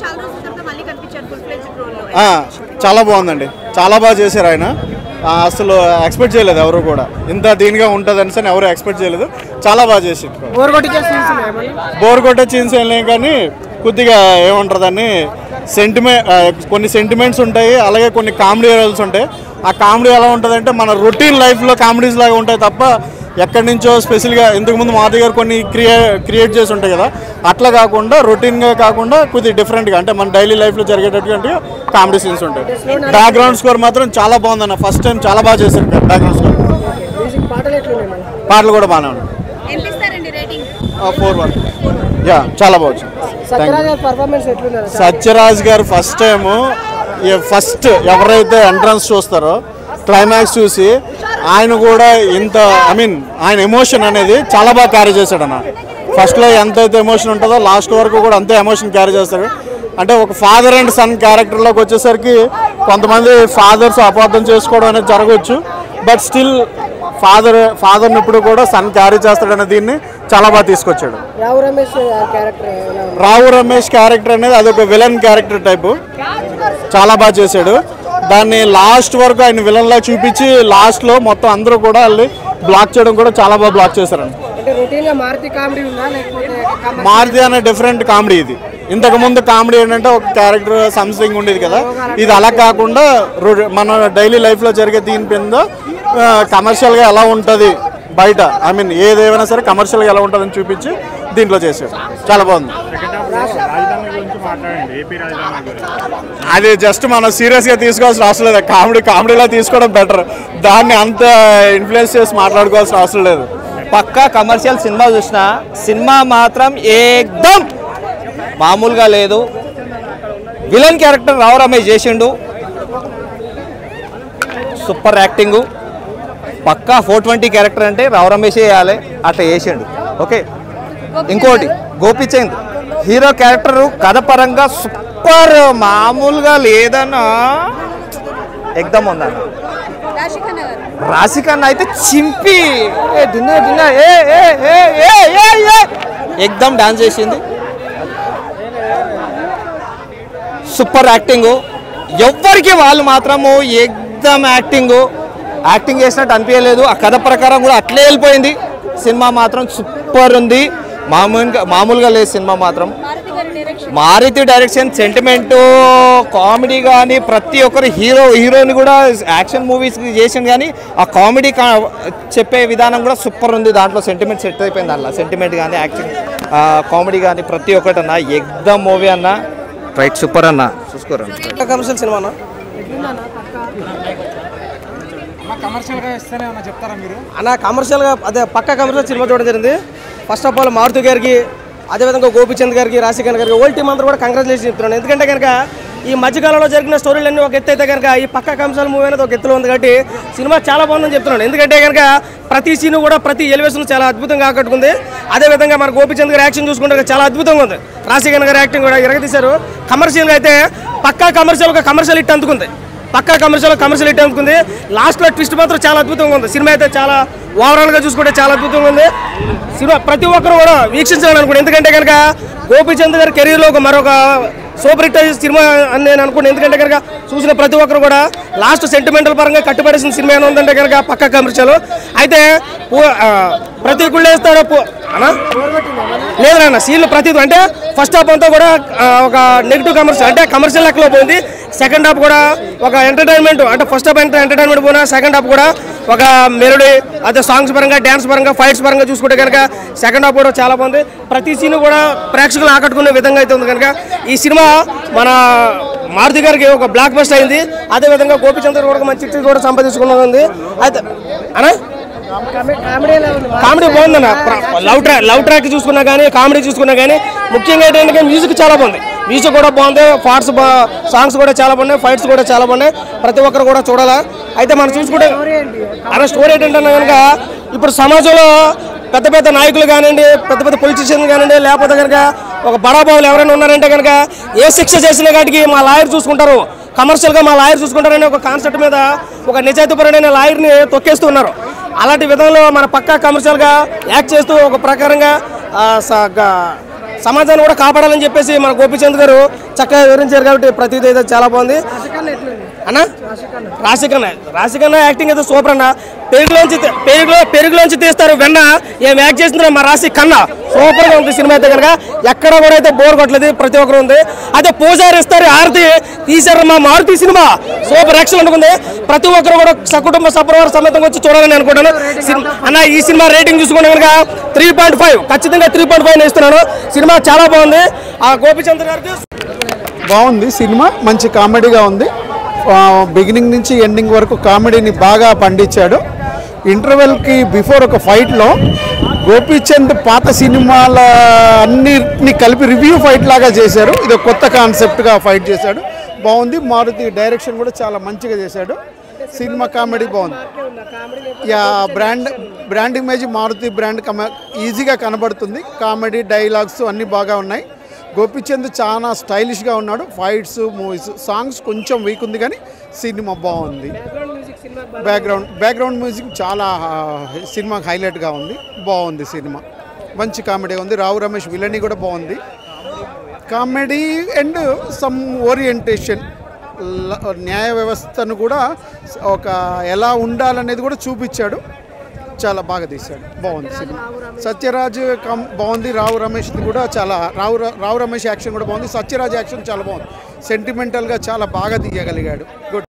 [SPEAKER 14] ఆ, చాలా బాగుందండి చాలా బాగా చేశారు ఆయన ఆ, అసలు ఎక్స్పెక్ట్ చేయలేదు ఎవరు కూడా ఇంత దీనిగా ఉంటుంది అనేసి ఎవరు ఎక్స్పెక్ట్ చేయలేదు చాలా బాగా చేసింది
[SPEAKER 5] బోర్ కొట్టించే సీన్స్ ఉన్నాయి ఏమన్నా?
[SPEAKER 14] బోర్ కొట్టే సీన్స్ ఏం లేవు కానీ కొద్దిగా ఏమంటారు దాన్ని సెంటిమెంట్ కొన్ని సెంటిమెంట్స్ ఉంటాయి అలాగే కొన్ని కామెడీ రోల్స్ ఉంటాయి ఆ కామెడీ ఎలా ఉంటుందంటే మన రొటీన్ లైఫ్లో కామెడీస్ లాగా ఉంటాయి తప్ప ఎక్కడి నుంచో స్పెషల్గా ఇంతకుముందు మాధవి గారు కొన్ని క్రియే క్రియేట్ చేసి ఉంటాయి కదా అట్లా కాకుండా రొటీన్గా కాకుండా కొద్దిగా డిఫరెంట్గా అంటే మన డైలీ లైఫ్లో జరిగేటటువంటి కామెడీ సీన్స్ ఉంటాయి బ్యాక్గ్రౌండ్ స్కోర్ మాత్రం చాలా బాగుందన్న ఫస్ట్ టైం చాలా బాగా చేశారు బ్యాక్గ్రౌండ్ స్కోర్
[SPEAKER 5] మ్యూజిక్ పాటలు ఎట్లున్నాయి మళ్ళీ
[SPEAKER 14] పాటలు కూడా బాగానే ఉన్నాయి ఫోర్ వన్ యా చాలా బాగుంది
[SPEAKER 5] సత్యరాజ్ గారి పర్ఫార్మెన్స్ ఎట్లున్నారు
[SPEAKER 14] Sathyaraj garu first time first ఎవరైతే ఎంట్రన్స్ చూస్తారో క్లైమాక్స్ చూసి ఆయన కూడా ఇంత ఐ మీన్ ఆయన ఎమోషన్ అనేది చాలా బాగా క్యారీ చేశాడు అన్న ఫస్ట్లో ఎంత అయితే ఎమోషన్ ఉంటుందో లాస్ట్ వరకు కూడా అంతే ఎమోషన్ క్యారీ చేస్తాడు అంటే ఒక ఫాదర్ అండ్ సన్ క్యారెక్టర్లోకి వచ్చేసరికి కొంతమంది ఫాదర్స్ అపార్థం చేసుకోవడం అనేది జరగవచ్చు బట్ స్టిల్ ఫాదర్ ఫాదర్ని ఇప్పుడు కూడా సన్ క్యారీ చేస్తాడనే దీన్ని చాలా బాగా తీసుకొచ్చాడు
[SPEAKER 5] రావు రమేష్ క్యారెక్టర్ ఎలా ఉంది
[SPEAKER 14] రావు రమేష్ క్యారెక్టర్ అనేది అదొక విలన్ క్యారెక్టర్ టైపు చాలా బాగా చేశాడు దాన్ని లాస్ట్ వరకు ఆయన విలన్ లా చూపించి లాస్ట్ లో మొత్తం అందరూ కూడా వెళ్ళి బ్లాక్ చేయడం కూడా చాలా బాగా బ్లాక్ చేశారండి
[SPEAKER 5] అంటే రొటీన్ గా మారుతి కామెడీ ఉందా లేకపోతే కమ-
[SPEAKER 14] మారుతి అనే డిఫరెంట్ కామెడీ ఇది ఇంతకు ముందు కామెడీ ఏంటంటే ఒక క్యారెక్టర్ సంథింగ్ ఉండేది కదా ఇది అలా కాకుండా రొ- మన డైలీ లైఫ్ లో జరిగే దీని కింద కమర్షియల్ గా ఎలా ఉంటది బయట ఐ మీన్ ఏదేమైనా సరే కమర్షియల్ గా ఎలా ఉంటుందని చూపించి దీంట్లో చేశాడు చాలా బాగుంది అది జస్ట్ మనం సీరియస్ గా తీసుకోవాల్సిన అవసరం లేదు కామెడీ కామెడీలా తీసుకోవడం బెటర్ దాన్ని అంత ఇన్ఫ్లుయెన్స్ చేసి మాట్లాడుకోవాల్సిన అవసరం లేదు
[SPEAKER 7] పక్కా కమర్షియల్ సినిమా చూసిన సినిమా మాత్రం ఏకదం మామూలుగా లేదు విలన్ క్యారెక్టర్ రావు రమేష్ చేసిండు సూపర్ యాక్టింగ్ పక్కా ఫోర్ ట్వంటీ క్యారెక్టర్ అంటే రావు రమేష్ వేయాలి అట్లా చేసిండు ఓకే ఇంకోటి గోపిచంద్ హీరో క్యారెక్టర్ కథ పరంగా సూపర్ మామూలుగా లేదన్నా ఎగ్దమ్ ఉందన్న రాశికన్న అయితే చింపి ఏ దిన్న దిన్న ఏ ఏ ఏ ఏ ఏ ఏ ఎగ్దమ్ డాన్స్ చేసింది సూపర్ యాక్టింగ్ ఎవ్వరికి వాళ్ళు మాత్రము ఎగ్దమ్ యాక్టింగ్ యాక్టింగ్ చేసినట్టు అనిపించలేదు ఆ కథ ప్రకారం కూడా అట్లే వెళ్ళిపోయింది
[SPEAKER 15] సినిమా మాత్రం సూపర్ ఉంది మామూలుగా మామూలుగా లేదు సినిమా మాత్రం మారుతి డైరెక్షన్ సెంటిమెంట్ కామెడీ కానీ ప్రతి ఒక్కరు హీరో హీరోని కూడా యాక్షన్ మూవీస్ చేసింది కానీ ఆ కామెడీ చెప్పే విధానం కూడా సూపర్ ఉంది దాంట్లో సెంటిమెంట్ సెట్ అయిపోయింది అలా సెంటిమెంట్ కానీ యాక్షన్ కామెడీ కానీ ప్రతి ఒక్కటి అన్న ఎగ్దమ్ మూవీ అన్న రైట్ సూపర్ అన్న చూసుకోరండి
[SPEAKER 7] కమర్షియల్ సినిమా
[SPEAKER 16] కమర్షియల్గా ఇస్తేనే ఏమన్నా చెప్తారా మీరు
[SPEAKER 7] అన్న కమర్షియల్గా అదే పక్క కమర్షియల్ సినిమా చూడడం జరిగింది ఫస్ట్ ఆఫ్ ఆల్ మారుతి గారికి అదేవిధంగా గోపిచంద్ గారికి రాశిఖండ్ గారికి ఓల్డ్ టీం అందరూ కూడా కంగ్రాచులేషన్ చెప్తున్నాను ఎందుకంటే కనుక ఈ మధ్యకాలంలో జరిగిన స్టోరీలన్నీ ఒక ఎత్తు అయితే కనుక ఈ పక్క కమర్షియల్ మూవీ అనేది ఒక ఎత్తులో ఉంది కాబట్టి సినిమా చాలా బాగుందని చెప్తున్నాను ఎందుకంటే కనుక ప్రతి సీన్ కూడా ప్రతి ఎలివేషన్ చాలా అద్భుతంగా ఆకట్టుకుంది అదేవిధంగా మన గోపిచంద్ గారి యాక్షన్ చూసుకుంటే చాలా అద్భుతంగా ఉంది రాశిఖండ్ గారి యాక్టింగ్ కూడా ఎరగదీశారు కమర్షియల్గా అయితే పక్కా కమర్షియల్గా కమర్షియల్ హిట్ అందుకుంది పక్కా కమర్షియల్ కమర్షియల్ హిట్ అందుకుంది లాస్ట్లో ట్విస్ట్ మాత్రం చాలా అద్భుతంగా ఉంది సినిమా అయితే చాలా ఓవరాల్గా చూసుకుంటే చాలా అద్భుతంగా ఉంది సినిమా ప్రతి ఒక్కరు కూడా వీక్షించాలని అనుకోండి ఎందుకంటే కనుక గోపీచంద్ గారి కెరీర్లో ఒక మరొక సూపర్ హిట్ అయ్యే సినిమా అని నేను అనుకున్నాను ఎందుకంటే కనుక చూసిన ప్రతి ఒక్కరు కూడా లాస్ట్ సెంటిమెంటల్ పరంగా కట్టుబడేసిన సినిమా ఏమైనా ఉందంటే కనుక పక్క కమర్షియల్ అయితే పో- ఆ, ప్రతి గుళ్ళు వేస్తాడో పో- అనా లేదు నాన్న సీన్లు ప్రతి అంటే ఫస్ట్ హాఫ్ అంతా కూడా ఆ, ఒక నెగిటివ్ కమర్షియల్ అంటే కమర్షియల్ లెక్కలో పోయింది సెకండ్ హాఫ్ కూడా ఒక ఎంటర్టైన్మెంట్ అంటే ఫస్ట్ హాఫ్ అంటే ఎంటర్టైన్మెంట్ పోయినా సెకండ్ హాఫ్ కూడా ఒక మెలోడీ అదే సాంగ్స్ పరంగా డ్యాన్స్ పరంగా ఫైట్స్ పరంగా చూసుకుంటే కనుక సెకండ్ హాఫ్ కూడా చాలా బాగుంది ప్రతి సీన్ కూడా ప్రేక్షకులు ఆకట్టుకునే విధంగా అయితే ఉంది కనుక ఈ సినిమా మన మారుతి గారికి ఒక బ్లాక్ బస్ట్ అయింది అదేవిధంగా గోపిచంద్ర కూడా ఒక మంచి హిట్ కూడా సంపాదించుకున్నది అయితే అనా కామెడీ బాగుందన్న ప్ర- లవ్ ట్రాక్ లవ్ ట్రాక్ చూసుకున్నా కానీ కామెడీ చూసుకున్నా కానీ ముఖ్యంగా ఏంటంటే మ్యూజిక్ చాలా బాగుంది మ్యూజిక్ కూడా బాగుంది ఫాట్స్ సాంగ్స్ కూడా చాలా బాగున్నాయి ఫైట్స్ కూడా చాలా బాగున్నాయి ప్రతి ఒక్కరు కూడా చూడాలా అయితే మనం చూసుకుంటే అలా స్టోరీ ఏంటంటే కనుక ఇప్పుడు సమాజంలో పెద్ద పెద్ద నాయకులు కానివ్వండి పెద్ద పెద్ద పొలిటీషియన్ కానివ్వండి లేకపోతే కనుక ఒక బడాబాబులు ఎవరైనా ఉన్నారంటే కనుక ఏ శిక్ష చేసిన కాటికి మా లాయర్ చూసుకుంటారు కమర్షియల్గా మా లాయర్ చూసుకుంటారనే ఒక కాన్సెప్ట్ మీద ఒక నిజాయితీపరుడైన లాయర్ని తొక్కేస్తున్నారు అలాంటి విధంలో మన పక్కా కమర్షియల్గా యాక్ట్ చేస్తూ ఒక ప్రకారంగా ఆ, స- గ- సమాజాన్ని కూడా కాపాడాలని చెప్పేసి మన గోపిచంద్ గారు చక్కగా వివరించారు కాబట్టి ప్రతిదీ అయితే చాలా బాగుంది అన్న రాశికన్న రాశికన్న యాక్టింగ్ అయితే సూపర్ అన్న పెరుగులోంచి తీ- పెరుగులో పెరుగులోంచి తీస్తారు వెన్న ఏం యాక్ట్ చేస్తుందో మా రాశి కన్న సూపర్ గా ఉంది సినిమా అయితే కనుక ఎక్కడ కూడా అయితే బోర్ కొట్టలేదు ప్రతి ఒక్కరు ఉంది అదే పూజారి ఇస్తారు ఆరతి తీశారు మా మారుతి సినిమా సూపర్ ఎక్సలెంట్ ఉంది ప్రతి ఒక్కరు కూడా సకుటుంబ సపరివార సమేతంగా వచ్చి చూడాలని అనుకుంటాను సినిమా- అన్న ఈ సినిమా రేటింగ్ చూసుకుంటే కనుక త్రీ పాయింట్ ఫైవ్ ఖచ్చితంగా త్రీ పాయింట్ ఫైవ్ ఇస్తున్నాను సినిమా చాలా బాగుంది ఆ గోపిచంద్ర గారికి
[SPEAKER 14] బాగుంది సినిమా మంచి కామెడీగా ఉంది బిగినింగ్ నుంచి ఎండింగ్ వరకు కామెడీని బాగా పండించాడు ఇంటర్వెల్కి బిఫోర్ ఒక ఫైట్లో గోపీచంద్ పాత సినిమాల అన్నిటిని కలిపి రివ్యూ ఫైట్ లాగా చేశారు ఇది ఒక కొత్త కాన్సెప్ట్గా ఫైట్ చేశాడు బాగుంది మారుతి డైరెక్షన్ కూడా చాలా మంచిగా చేశాడు సినిమా కామెడీ బాగుంది yeah brand brand image Maruthi brand కమ ఈజీగా కనబడుతుంది కామెడీ డైలాగ్స్ అన్నీ బాగా ఉన్నాయి గోపిచంద్ చాలా స్టైలిష్గా ఉన్నాడు ఫైట్స్ మూవీస్ సాంగ్స్ కొంచెం వీక్ ఉంది కానీ సినిమా బాగుంది బ్యాక్గ్రౌండ్ బ్యాక్గ్రౌండ్ మ్యూజిక్ చాలా ఆ, సినిమాకి హైలైట్గా ఉంది బాగుంది సినిమా మంచి కామెడీ ఉంది రావు రమేష్ విలనీ కూడా బాగుంది కామెడీ అండ్ సమ్ ఓరియంటేషన్ న్యాయ వ్యవస్థను కూడా ఒక ఎలా ఉండాలనేది కూడా చూపించాడు చాలా బాగా తీశాడు బాగుంది సినిమా సత్యరాజ్ కం బాగుంది రావు రమేష్ది కూడా చాలా రావు రావు రమేష్ యాక్షన్ కూడా బాగుంది సత్యరాజ్ యాక్షన్ చాలా బాగుంది సెంటిమెంటల్గా చాలా బాగా తీయగలిగాడు గుడ్